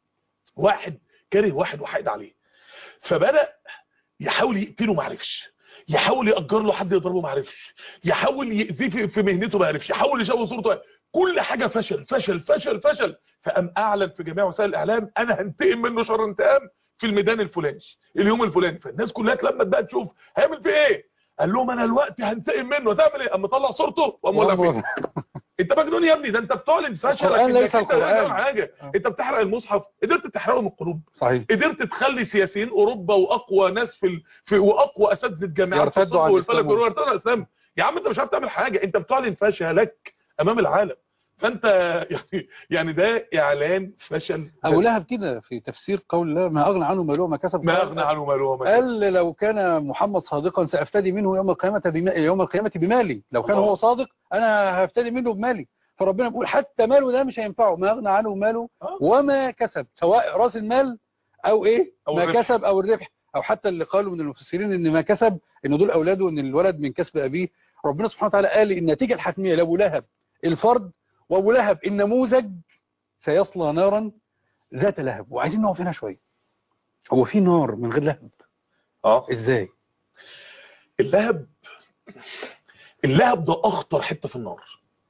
واحد كاره واحد وحيد عليه فبدأ يحاول يقتله ما عرفش يحاول يأجر له حد يضربه ما عرفش يحاول يأذيه في- في مهنته ما عرفش يحاول يشوه صورته كل حاجة فشل فشل فشل فشل فقام أعلن في جميع وسائل الإعلام أنا هنتقم منه شر انتقام في الميدان الفلاني اليوم الفلاني فالناس كلها اتلمت بقى تشوف هيعمل فيه ايه قال لهم انا الوقت هنتقم منه هتعمل ايه قام مطلع صورته وقام ولع فيه انت مجنون يا ابني ده انت بتعلن فشلك القرآن انك ليس انت لا القرآن. تعمل حاجه انت بتحرق المصحف قدرت تحرقه من القلوب صحيح قدرت تخلي سياسيين اوروبا واقوى ناس في, ال... في واقوى اساتذه جامعات في يرتدوا الطب عن والفلك الإسلام. ويرتدوا عن الاسلام يا عم انت مش عارف تعمل حاجه انت بتعلن فشلك امام العالم فانت يعني يعني ده اعلان فشل ابو لهب كده في تفسير قول الله ما اغنى عنه ماله وما كسب ما اغنى عنه ماله وما كسب. قال لو كان محمد صادقا سافتدي منه يوم القيامه بما يوم القيامه بمالي لو كان الله. هو صادق انا هفتدي منه بمالي فربنا بيقول حتى ماله ده مش هينفعه ما اغنى عنه ماله آه. وما كسب سواء راس المال او ايه أو ما الربح. كسب او الربح او حتى اللي قالوا من المفسرين ان ما كسب ان دول اولاده ان الولد من كسب ابيه ربنا سبحانه وتعالى قال النتيجه الحتميه لابو لهب الفرد وابو لهب النموذج سيصلى نارا ذات لهب وعايزين نقف هنا شويه هو في نار من غير لهب اه ازاي اللهب اللهب ده اخطر حته في النار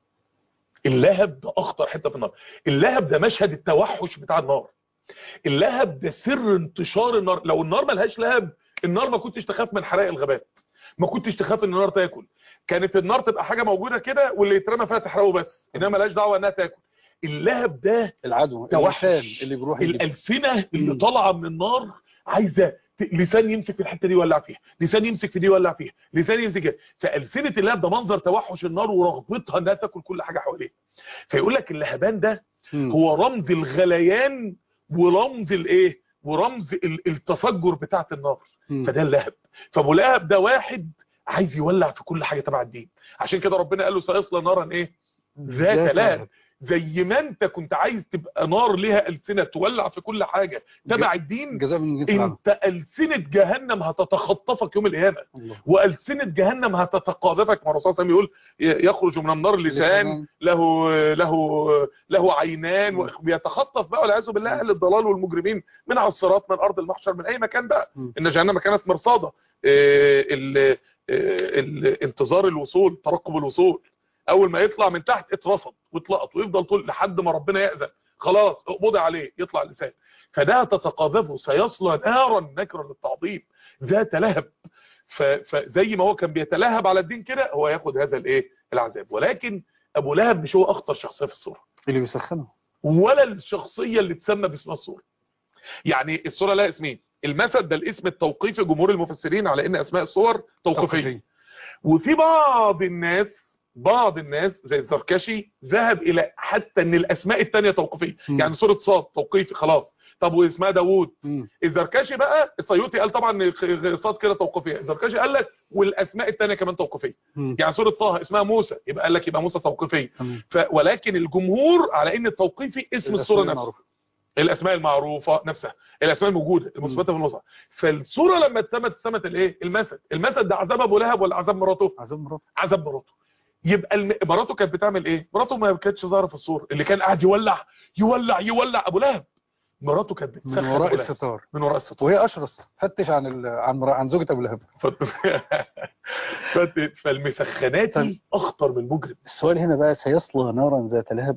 اللهب ده اخطر حته في النار اللهب ده مشهد التوحش بتاع النار اللهب ده سر انتشار النار لو النار ملهاش لهب النار ما كنتش تخاف من حرائق الغابات ما كنتش تخاف ان النار تاكل كانت النار تبقى حاجه موجوده كده واللي يترمى فيها تحرقه بس انما ملهاش دعوه انها تاكل اللهب ده العدو توحش. اللسان اللي بيروح يجيب. الألسنة اللي مم. طالعة من النار عايزة ت- لسان يمسك في الحتة دي يولع فيها لسان يمسك في دي يولع فيها لسان يمسك فيها. فألسنة اللهب ده منظر توحش النار ورغبتها انها تاكل كل حاجة حواليها فيقول لك اللهبان ده مم. هو رمز الغليان ورمز الايه ورمز ال- التفجر بتاعت النار مم. فده اللهب فابو لهب ده واحد عايز يولع في كل حاجة تبع الدين عشان كده ربنا قال له سيصلى نارا ايه ذات لهب زي ما انت كنت عايز تبقى نار ليها ألسنة تولع في كل حاجة تبع الدين جزاء من جنس العمل انت ألسنة جهنم هتتخطفك يوم القيامة الله وألسنة جهنم هتتقاذفك ما الرسول صلى الله عليه وسلم يقول ي- يخرج من النار لسان لسان. له له له عينان وبيتخطف بقى والعياذ بالله اهل الضلال والمجرمين من على الصراط من ارض المحشر من اي مكان بقى م. ان جهنم كانت مرصاده آه، ال- آه، ال- انتظار الوصول ترقب الوصول اول ما يطلع من تحت اترصد واتلقط ويفضل طول لحد ما ربنا يأذن خلاص اقبضي عليه يطلع اللسان فده تتقاذفه سيصلى نارا نكرا للتعظيم ذات لهب ف- فزي ما هو كان بيتلهب على الدين كده هو ياخد هذا الايه العذاب ولكن ابو لهب مش هو اخطر شخصيه في الصوره اللي بيسخنه ولا الشخصيه اللي تسمى باسم الصوره يعني الصوره لها اسمين المثل ده الاسم التوقيفي جمهور المفسرين على ان اسماء الصور توقيفيه وفي بعض الناس بعض الناس زي الزركشي ذهب الى حتى ان الاسماء التانية توقيفيه مم. يعني سوره صاد توقيفي خلاص طب واسمها داوود مم. الزركشي بقى السيوطي قال طبعا خ- صاد كده توقيفيه الزركشي قال لك والاسماء التانية كمان توقيفيه مم. يعني سوره طه اسمها موسى يبقى قال لك يبقى موسى توقيفيه تمام. ف... ولكن الجمهور على ان التوقيفي اسم السوره الأسماء نفسها المعروفة. الاسماء المعروفه نفسها الاسماء الموجوده المثبته في المصحف فالسوره لما اتسمت اتسمت الايه المثل المثل ده عذاب ابو لهب ولا عذاب مراته عذاب مراته عذاب مراته يبقى الم... مراته كانت بتعمل ايه مراته ما كانتش ظاهره في الصوره اللي كان قاعد يولع يولع يولع ابو لهب مراته كانت من بتسخن وراء أبو لهب. الستار من وراء الستار وهي اشرس فتش عن ال... عن مرا... عن زوجة ابو لهب ف... ف- فالمسخناتي اخطر من المجرم السؤال هنا بقى سيصلى نارا ذات لهب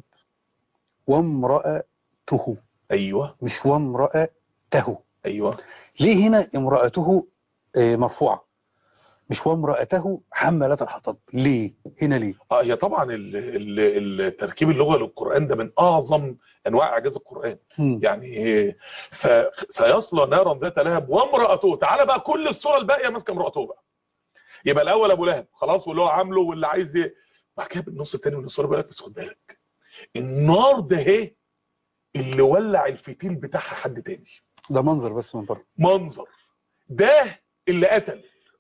وامرأته ايوه مش وامرأته ايوه ليه هنا امرأته آه، مرفوعة مش وامرأته حملت الحطب ليه هنا ليه اه هي طبعا ال- ال- التركيب اللغه للقران ده من اعظم انواع اعجاز القران مم. يعني ف- سيصلى نارا ذات لهب وامراته تعالى بقى كل الصوره الباقيه ماسكه امراته بقى يبقى الاول ابو لهب خلاص واللي هو عامله واللي عايز ي- بعد كده النص الثاني من الصوره بالك بس خد بالك النار ده اهي اللي ولع الفتيل بتاعها حد تاني ده منظر بس من بره منظر ده اللي قتل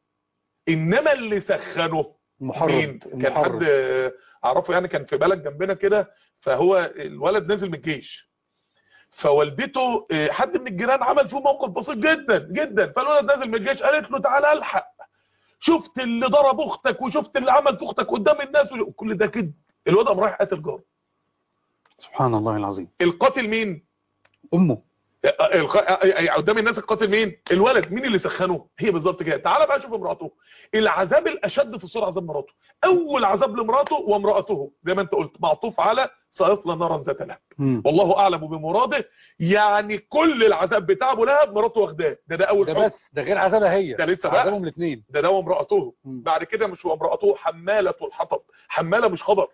انما اللي سخنه محرض مين كان محرض. حد آه، اعرفه يعني كان في بلد جنبنا كده فهو الولد نازل من الجيش فوالدته آه، حد من الجيران عمل فيه موقف بسيط جدا جدا فالولد نازل من الجيش قالت له تعالى الحق شفت اللي ضرب اختك وشفت اللي عمل في اختك قدام الناس وكل ده كده الواد قام رايح قاتل جاره سبحان الله العظيم القاتل مين امه الق- قدام الناس القاتل مين الولد مين اللي سخنه هي بالظبط كده تعال بقى شوف امراته العذاب الاشد في الصوره عذاب مراته اول عذاب لمراته وامراته زي ما انت قلت معطوف على سيصلى نارا ذات لهب مم. والله اعلم بمراده يعني كل العذاب بتاع ابو لهب مراته واخداه ده ده اول ده حكم بس ده غير عذابها هي ده لسه بقى. عذابهم الاثنين ده ده وامراته مم. بعد كده مش وامراته حماله الحطب حماله مش خبر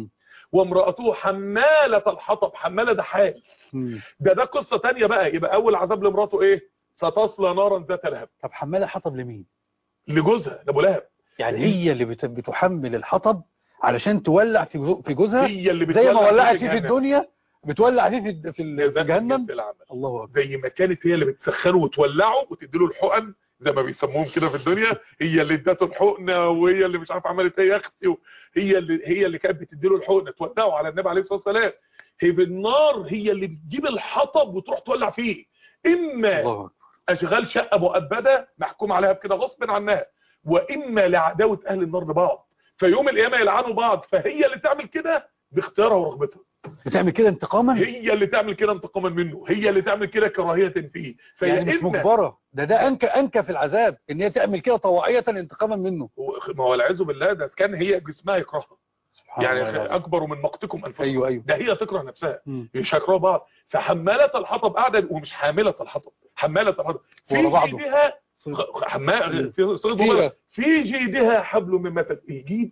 وامراته حماله الحطب حماله ده حال ده ده قصه تانية بقى يبقى اول عذاب لمراته ايه ستصلى نارا ذات لهب طب حمالة حطب لمين لجوزها لابو لهب يعني هي اللي بت- بتحمل الحطب علشان تولع في جو- في جوزها هي اللي زي ما بتولع ولعت في فيه في جهنم. الدنيا بتولع فيه في في, ال- في ده جهنم جنس العمل. الله اكبر زي ما كانت هي اللي بتسخنه وتولعه وتديله الحقن زي ما بيسموهم كده في الدنيا هي اللي ادته الحقنه وهي اللي مش عارف عملت ايه يا اختي و- هي اللي هي اللي كانت بتديله الحقنه تولعه على النبي عليه الصلاه والسلام هي بالنار هي اللي بتجيب الحطب وتروح تولع فيه اما الله اكبر اشغال شقه مؤبده محكوم عليها بكده غصب عنها واما لعداوه اهل النار لبعض فيوم القيامه يلعنوا بعض فهي اللي تعمل كده باختيارها ورغبتها بتعمل كده انتقاما هي اللي تعمل كده انتقاما منه هي اللي تعمل كده كراهيه فيه فهي يعني مش إما- مجبره ده ده انكى انكى في العذاب ان هي تعمل كده طوعيه انتقاما منه ما هو العياذ بالله ده كان هي جسمها يكرهها سبحان الله يعني العظيم. اكبر من مقتكم انفسكم ايوه ايوه ده هي تكره نفسها مم. مش هيكرهوا بعض فحماله الحطب قاعده ومش حامله الحطب حماله الحطب في ورا بعضه. جيدها صدق. حما مم. في صيغه كتيرة. مبالغة. في جيدها حبل من مسد الجيد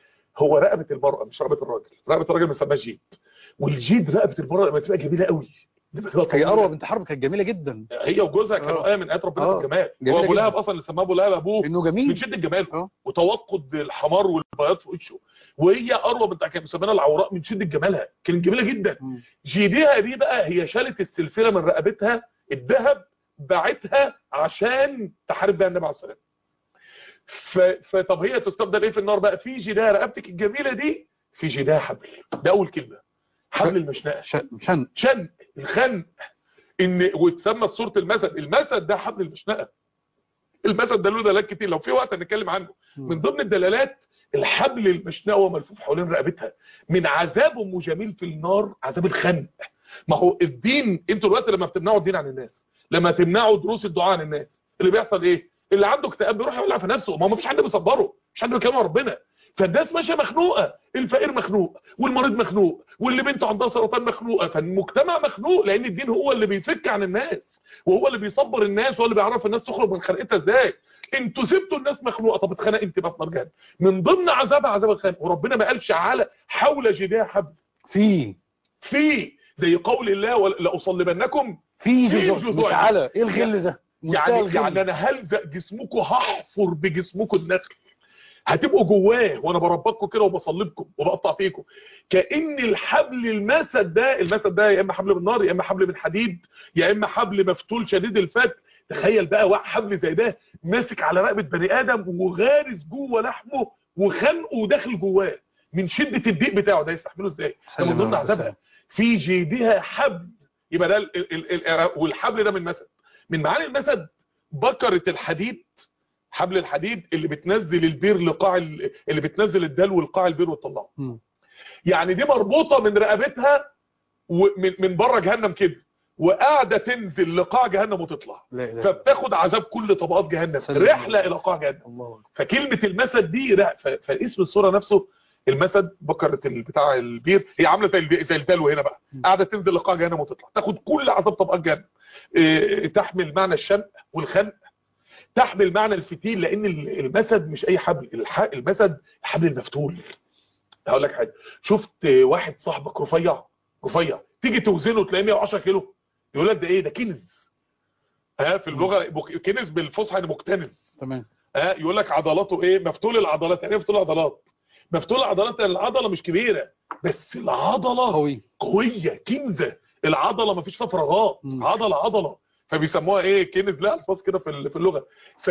هو رقبه المراه مش رقبه الراجل رقبه الراجل بنسميها جيد والجيد رقبه المراه لما تبقى جميله قوي لما تبقى هي طويلة. اروى بنت حرب كانت جميله جدا هي وجوزها كانوا آه. ايه من ايات ربنا آه. في الجمال جميلة هو ابو جدا. لهب اصلا اللي سماه ابو لهب ابوه انه من جميل شده جماله اه وتوقد الحمار والبياض في وشه وهي اروى بنت كان مسمينها العوراء من شده جمالها كانت جميله جدا مم. جيديها دي بقى هي شالت السلسله من رقبتها الذهب باعتها عشان تحارب بيها النبي عليه الصلاه والسلام ف- فطب هي تستبدل ايه في النار بقى في جيدها رقبتك الجميله دي في جيدها حبل ده اول كلمه حبل المشنقه ش- شن شن الخنق ان وتسمى صوره المسد المسد ده حبل المشنقه المسد ده له دلالات كتير لو في وقت هنتكلم عنه من ضمن الدلالات الحبل المشنقه وملفوف حوالين رقبتها من عذاب ام جميل في النار عذاب الخنق ما هو الدين انتوا دلوقتي لما بتمنعوا الدين عن الناس لما تمنعوا دروس الدعاء عن الناس اللي بيحصل ايه اللي عنده اكتئاب بيروح يولع في نفسه ما هو مفيش حد بيصبره مش حد بيكلم ربنا فالناس ماشيه مخنوقه الفقير مخنوق والمريض مخنوق واللي بنته عندها سرطان مخنوقه فالمجتمع مخنوق لان الدين هو اللي بيفك عن الناس وهو اللي بيصبر الناس وهو اللي بيعرف الناس تخرج من خنقتها ازاي انتوا سبتوا الناس مخنوقه طب اتخنق انت بقى في نار جهنم من ضمن عذابها عذاب الخنق وربنا ما قالش على حول جداه حبل في في زي قول الله ولا- لاصلبنكم في في جزء جذوع. مش على ايه الغل ده منتهى يعني الغل. يعني انا هلزق جسمكم هحفر بجسمكم النخل هتبقوا جواه وانا بربطكم كده وبصلبكم وبقطع فيكم كان الحبل المسد ده المسد ده يا اما حبل من نار يا اما حبل من حديد يا اما حبل مفتول شديد الفتل تخيل بقى واحد حبل زي ده ماسك على رقبه بني ادم وغارس جوه لحمه وخنقه وداخل جواه من شده الضيق بتاعه ده يستحمله ازاي ده من ضمن عذابها في جيدها حبل يبقى ده ال ال ال والحبل ده من مسد من معاني المسد بكرة الحديد حبل الحديد اللي بتنزل البير لقاع ال- اللي بتنزل الدلو لقاع البير وتطلعه مم. يعني دي مربوطة من رقبتها ومن من بره جهنم كده وقاعدة تنزل لقاع جهنم وتطلع لا لا فبتاخد عذاب كل طبقات جهنم سلام. رحلة الى قاع جهنم الله أكبر. فكلمة المسد دي ر- ف- فاسم الصورة نفسه المسد بكرة ال- بتاع البير هي عاملة زي البي- زي الدلو هنا بقى م. قاعدة تنزل لقاع جهنم وتطلع تاخد كل عذاب طبقات جهنم إيه، تحمل معنى الشنق والخنق تحمل معنى الفتيل لان ال- المسد مش اي حبل الح- المسد الحبل المفتول هقول لك حاجه شفت واحد صاحبك رفيع رفيع تيجي توزنه تلاقيه 110 كيلو يقول لك ده ايه ده كنز ها في اللغه مك- كنز بالفصحى يعني مكتنز تمام ها يقول لك عضلاته ايه مفتول العضلات يعني ايه مفتول العضلات مفتول العضلات يعني العضله مش كبيره بس العضله قوي قويه كنزه العضله ما فيش فيها فراغات مم. عضله عضله فبيسموها ايه كنز لا الفاظ كده في ال- في اللغه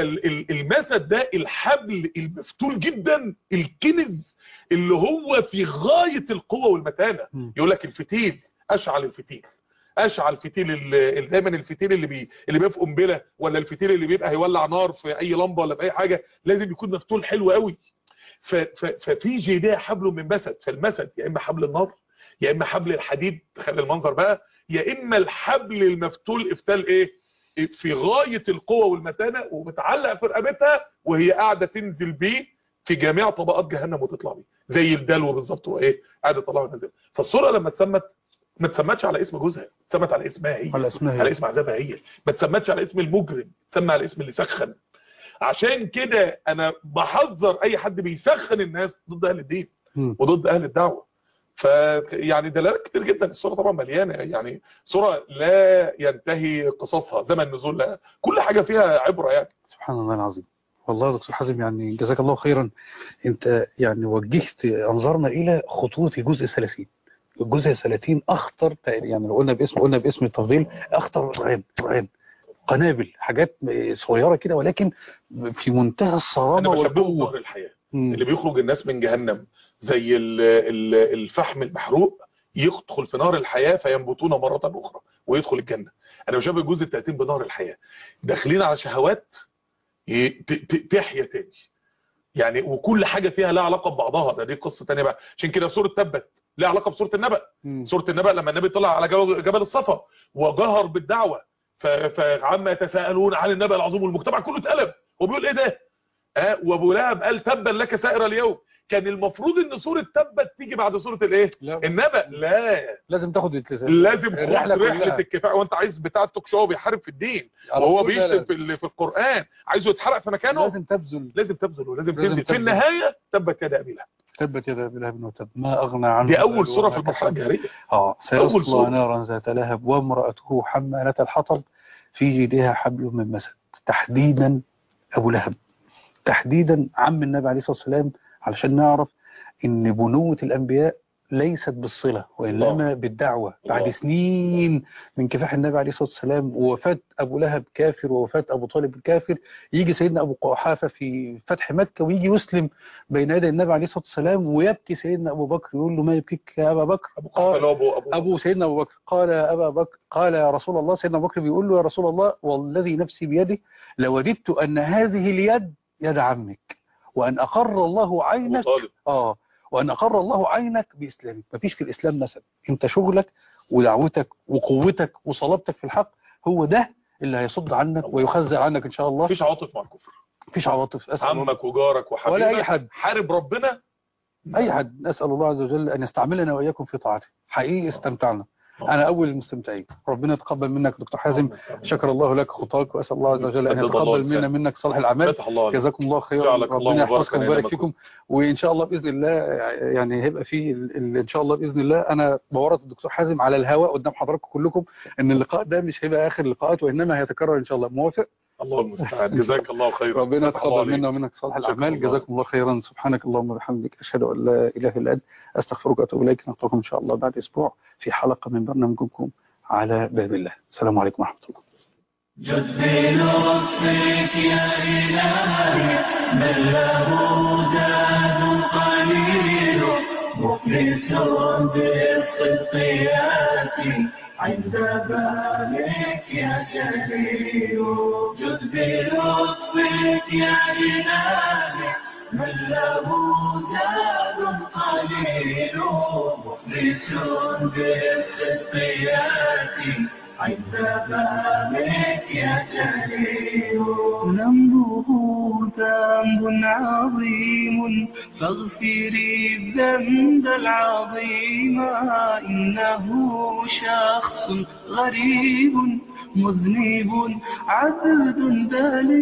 فالمسد ده الحبل المفتول جدا الكنز اللي هو في غايه القوه والمتانه مم. يقول لك الفتيل اشعل الفتيل اشعل فتيل ال- ال- دايما الفتيل اللي بي اللي بيبقى في قنبله ولا الفتيل اللي بيبقى هيولع نار في اي لمبه ولا في اي حاجه لازم يكون مفتول حلو قوي ف- ف- ففي جيديه حبل من مسد فالمسد يا اما حبل النار يا اما حبل الحديد تخلي المنظر بقى يا اما الحبل المفتول افتال ايه في غايه القوه والمتانه ومتعلق في رقبتها وهي قاعده تنزل بيه في جميع طبقات جهنم وتطلع بيه زي الدلو بالظبط وايه قاعده تطلع وتنزل فالصوره لما اتسمت ما اتسمتش على اسم جوزها اتسمت على اسمها هي على اسمها هي. على اسم عذابها هي ما اتسمتش على اسم المجرم اتسمى على اسم اللي سخن عشان كده انا بحذر اي حد بيسخن الناس ضد اهل الدين مم. وضد اهل الدعوه ف يعني دلالات كتير جدا الصوره طبعا مليانه يعني صوره لا ينتهي قصصها زمن نزول لها كل حاجه فيها عبره يعني سبحان الله العظيم والله يا دكتور حازم يعني جزاك الله خيرا انت يعني وجهت انظارنا الى خطوط الجزء 30 الجزء 30 اخطر يعني لو قلنا باسم قلنا باسم التفضيل اخطر قران قران قنابل حاجات صغيره كده ولكن في منتهى انا الصرامه بشبهه والقوه بظهر الحياه مم. اللي بيخرج الناس من جهنم زي ال- ال- الفحم المحروق يدخل في نار الحياة فينبتون مرة أخرى ويدخل الجنة أنا بشبه الجزء التأتين بنار الحياة داخلين على شهوات ي- ت- ت- تحيا تاني يعني وكل حاجة فيها لها علاقة ببعضها ده دي قصة تانية بقى عشان كده سورة تبت لها علاقة بسورة النبأ مم. سورة النبأ لما النبي طلع على جبل جبل الصفا وجهر بالدعوة ف- فعما يتساءلون عن النبأ العظيم والمجتمع كله اتقلب وبيقول ايه ده اه وابو لهب قال تبا لك سائر اليوم كان المفروض ان سورة تبت تيجي بعد سورة الايه لا النبأ لا لازم تاخد التزام لازم خد الرحلة رحلة كلها. الكفاح وانت عايز بتاع التوك شو بيحارب في الدين على وهو طول لا، بيشتم لا. في ال- في القرآن عايزه يتحرق في مكانه لازم تبذل لازم تبذل ولازم لازم تنزل في تبذل. النهاية تبت يد ابي لهب تبت يدا ابي لهب وتب ما اغنى عنه دي اول ماله سورة في وما المرحلة كسب. الجاهلية اه أول سيصلى سورة. نارا ذات لهب وامرأته حمالة الحطب في جيدها حبل من مسد تحديدا أبو لهب تحديدا عم النبي عليه الصلاة والسلام علشان نعرف إن بنوة الأنبياء ليست بالصلة وإنما بالدعوة بعد الله. سنين من كفاح النبي عليه الصلاة والسلام ووفاة أبو لهب كافر ووفاة أبو طالب كافر يجي سيدنا أبو قحافة في فتح مكة ويجي يسلم بين يدي النبي عليه الصلاة والسلام ويبكي سيدنا أبو بكر يقول له ما يبكيك يا أبا بكر ابو قال- قحافة ابو ابو أبو سيدنا أبو بكر قال يا أبا بكر قال يا رسول الله سيدنا أبو بكر بيقول له يا رسول الله والذي نفسي بيده لوددت أن هذه اليد يد عمك وأن أقر الله أبو عينك طالب آه وأن أقر الله عينك بإسلامك مفيش في الإسلام نسب أنت شغلك ودعوتك وقوتك وصلابتك في الحق هو ده اللي هيصد عنك ويخزع عنك إن شاء الله مفيش عاطف مع الكفر مفيش عواطف أسأل الله عمك وجارك وحبيبك ولا أي حد حارب ربنا أي حد نسأل الله عز وجل أن يستعملنا وإياكم في طاعته حقيقي استمتعنا آه. أنا أول المستمتعين ربنا يتقبل منك دكتور حازم شكر الله لك خطاك وأسأل الله عز وجل أن سدد الله يتقبل لسانك. منا منك صالح الأعمال فتح الله عليك. جزاكم الله خيرا جعلك الله ربنا مباركا يحفظكم ويبارك أينما فيكم وإن شاء الله بإذن الله يعني هيبقى في ال- ال- إن شاء الله بإذن الله أنا بورط الدكتور حازم على الهواء قدام حضراتكم كلكم إن اللقاء ده مش هيبقى آخر اللقاءات وإنما هيتكرر إن شاء الله موافق الله المستعان جزاك الله خيرا ربنا فتح الله يتقبل عليك. منا ومنك صالح شكرا الأعمال الله. جزاكم الله خيرا سبحانك اللهم وبحمدك أشهد أن لا إله إلا أنت أستغفرك وأتوب إليك نلقاكم إن شاء الله بعد أسبوع في حلقة من برنامجكم على باب الله السلام عليكم ورحمة الله جد بلطفك يا إلهي من له زاد قليل مفلس بالصدق ياتي عند بابك يا جليل جد بلطفك يا إلهي من له زاد قليل مفلس بالصدق ياتي عند بابك يا جليل ذنبه ذنب عظيم فاغفري الذنب العظيم إنه شخص غريب مذنب عبد ذليل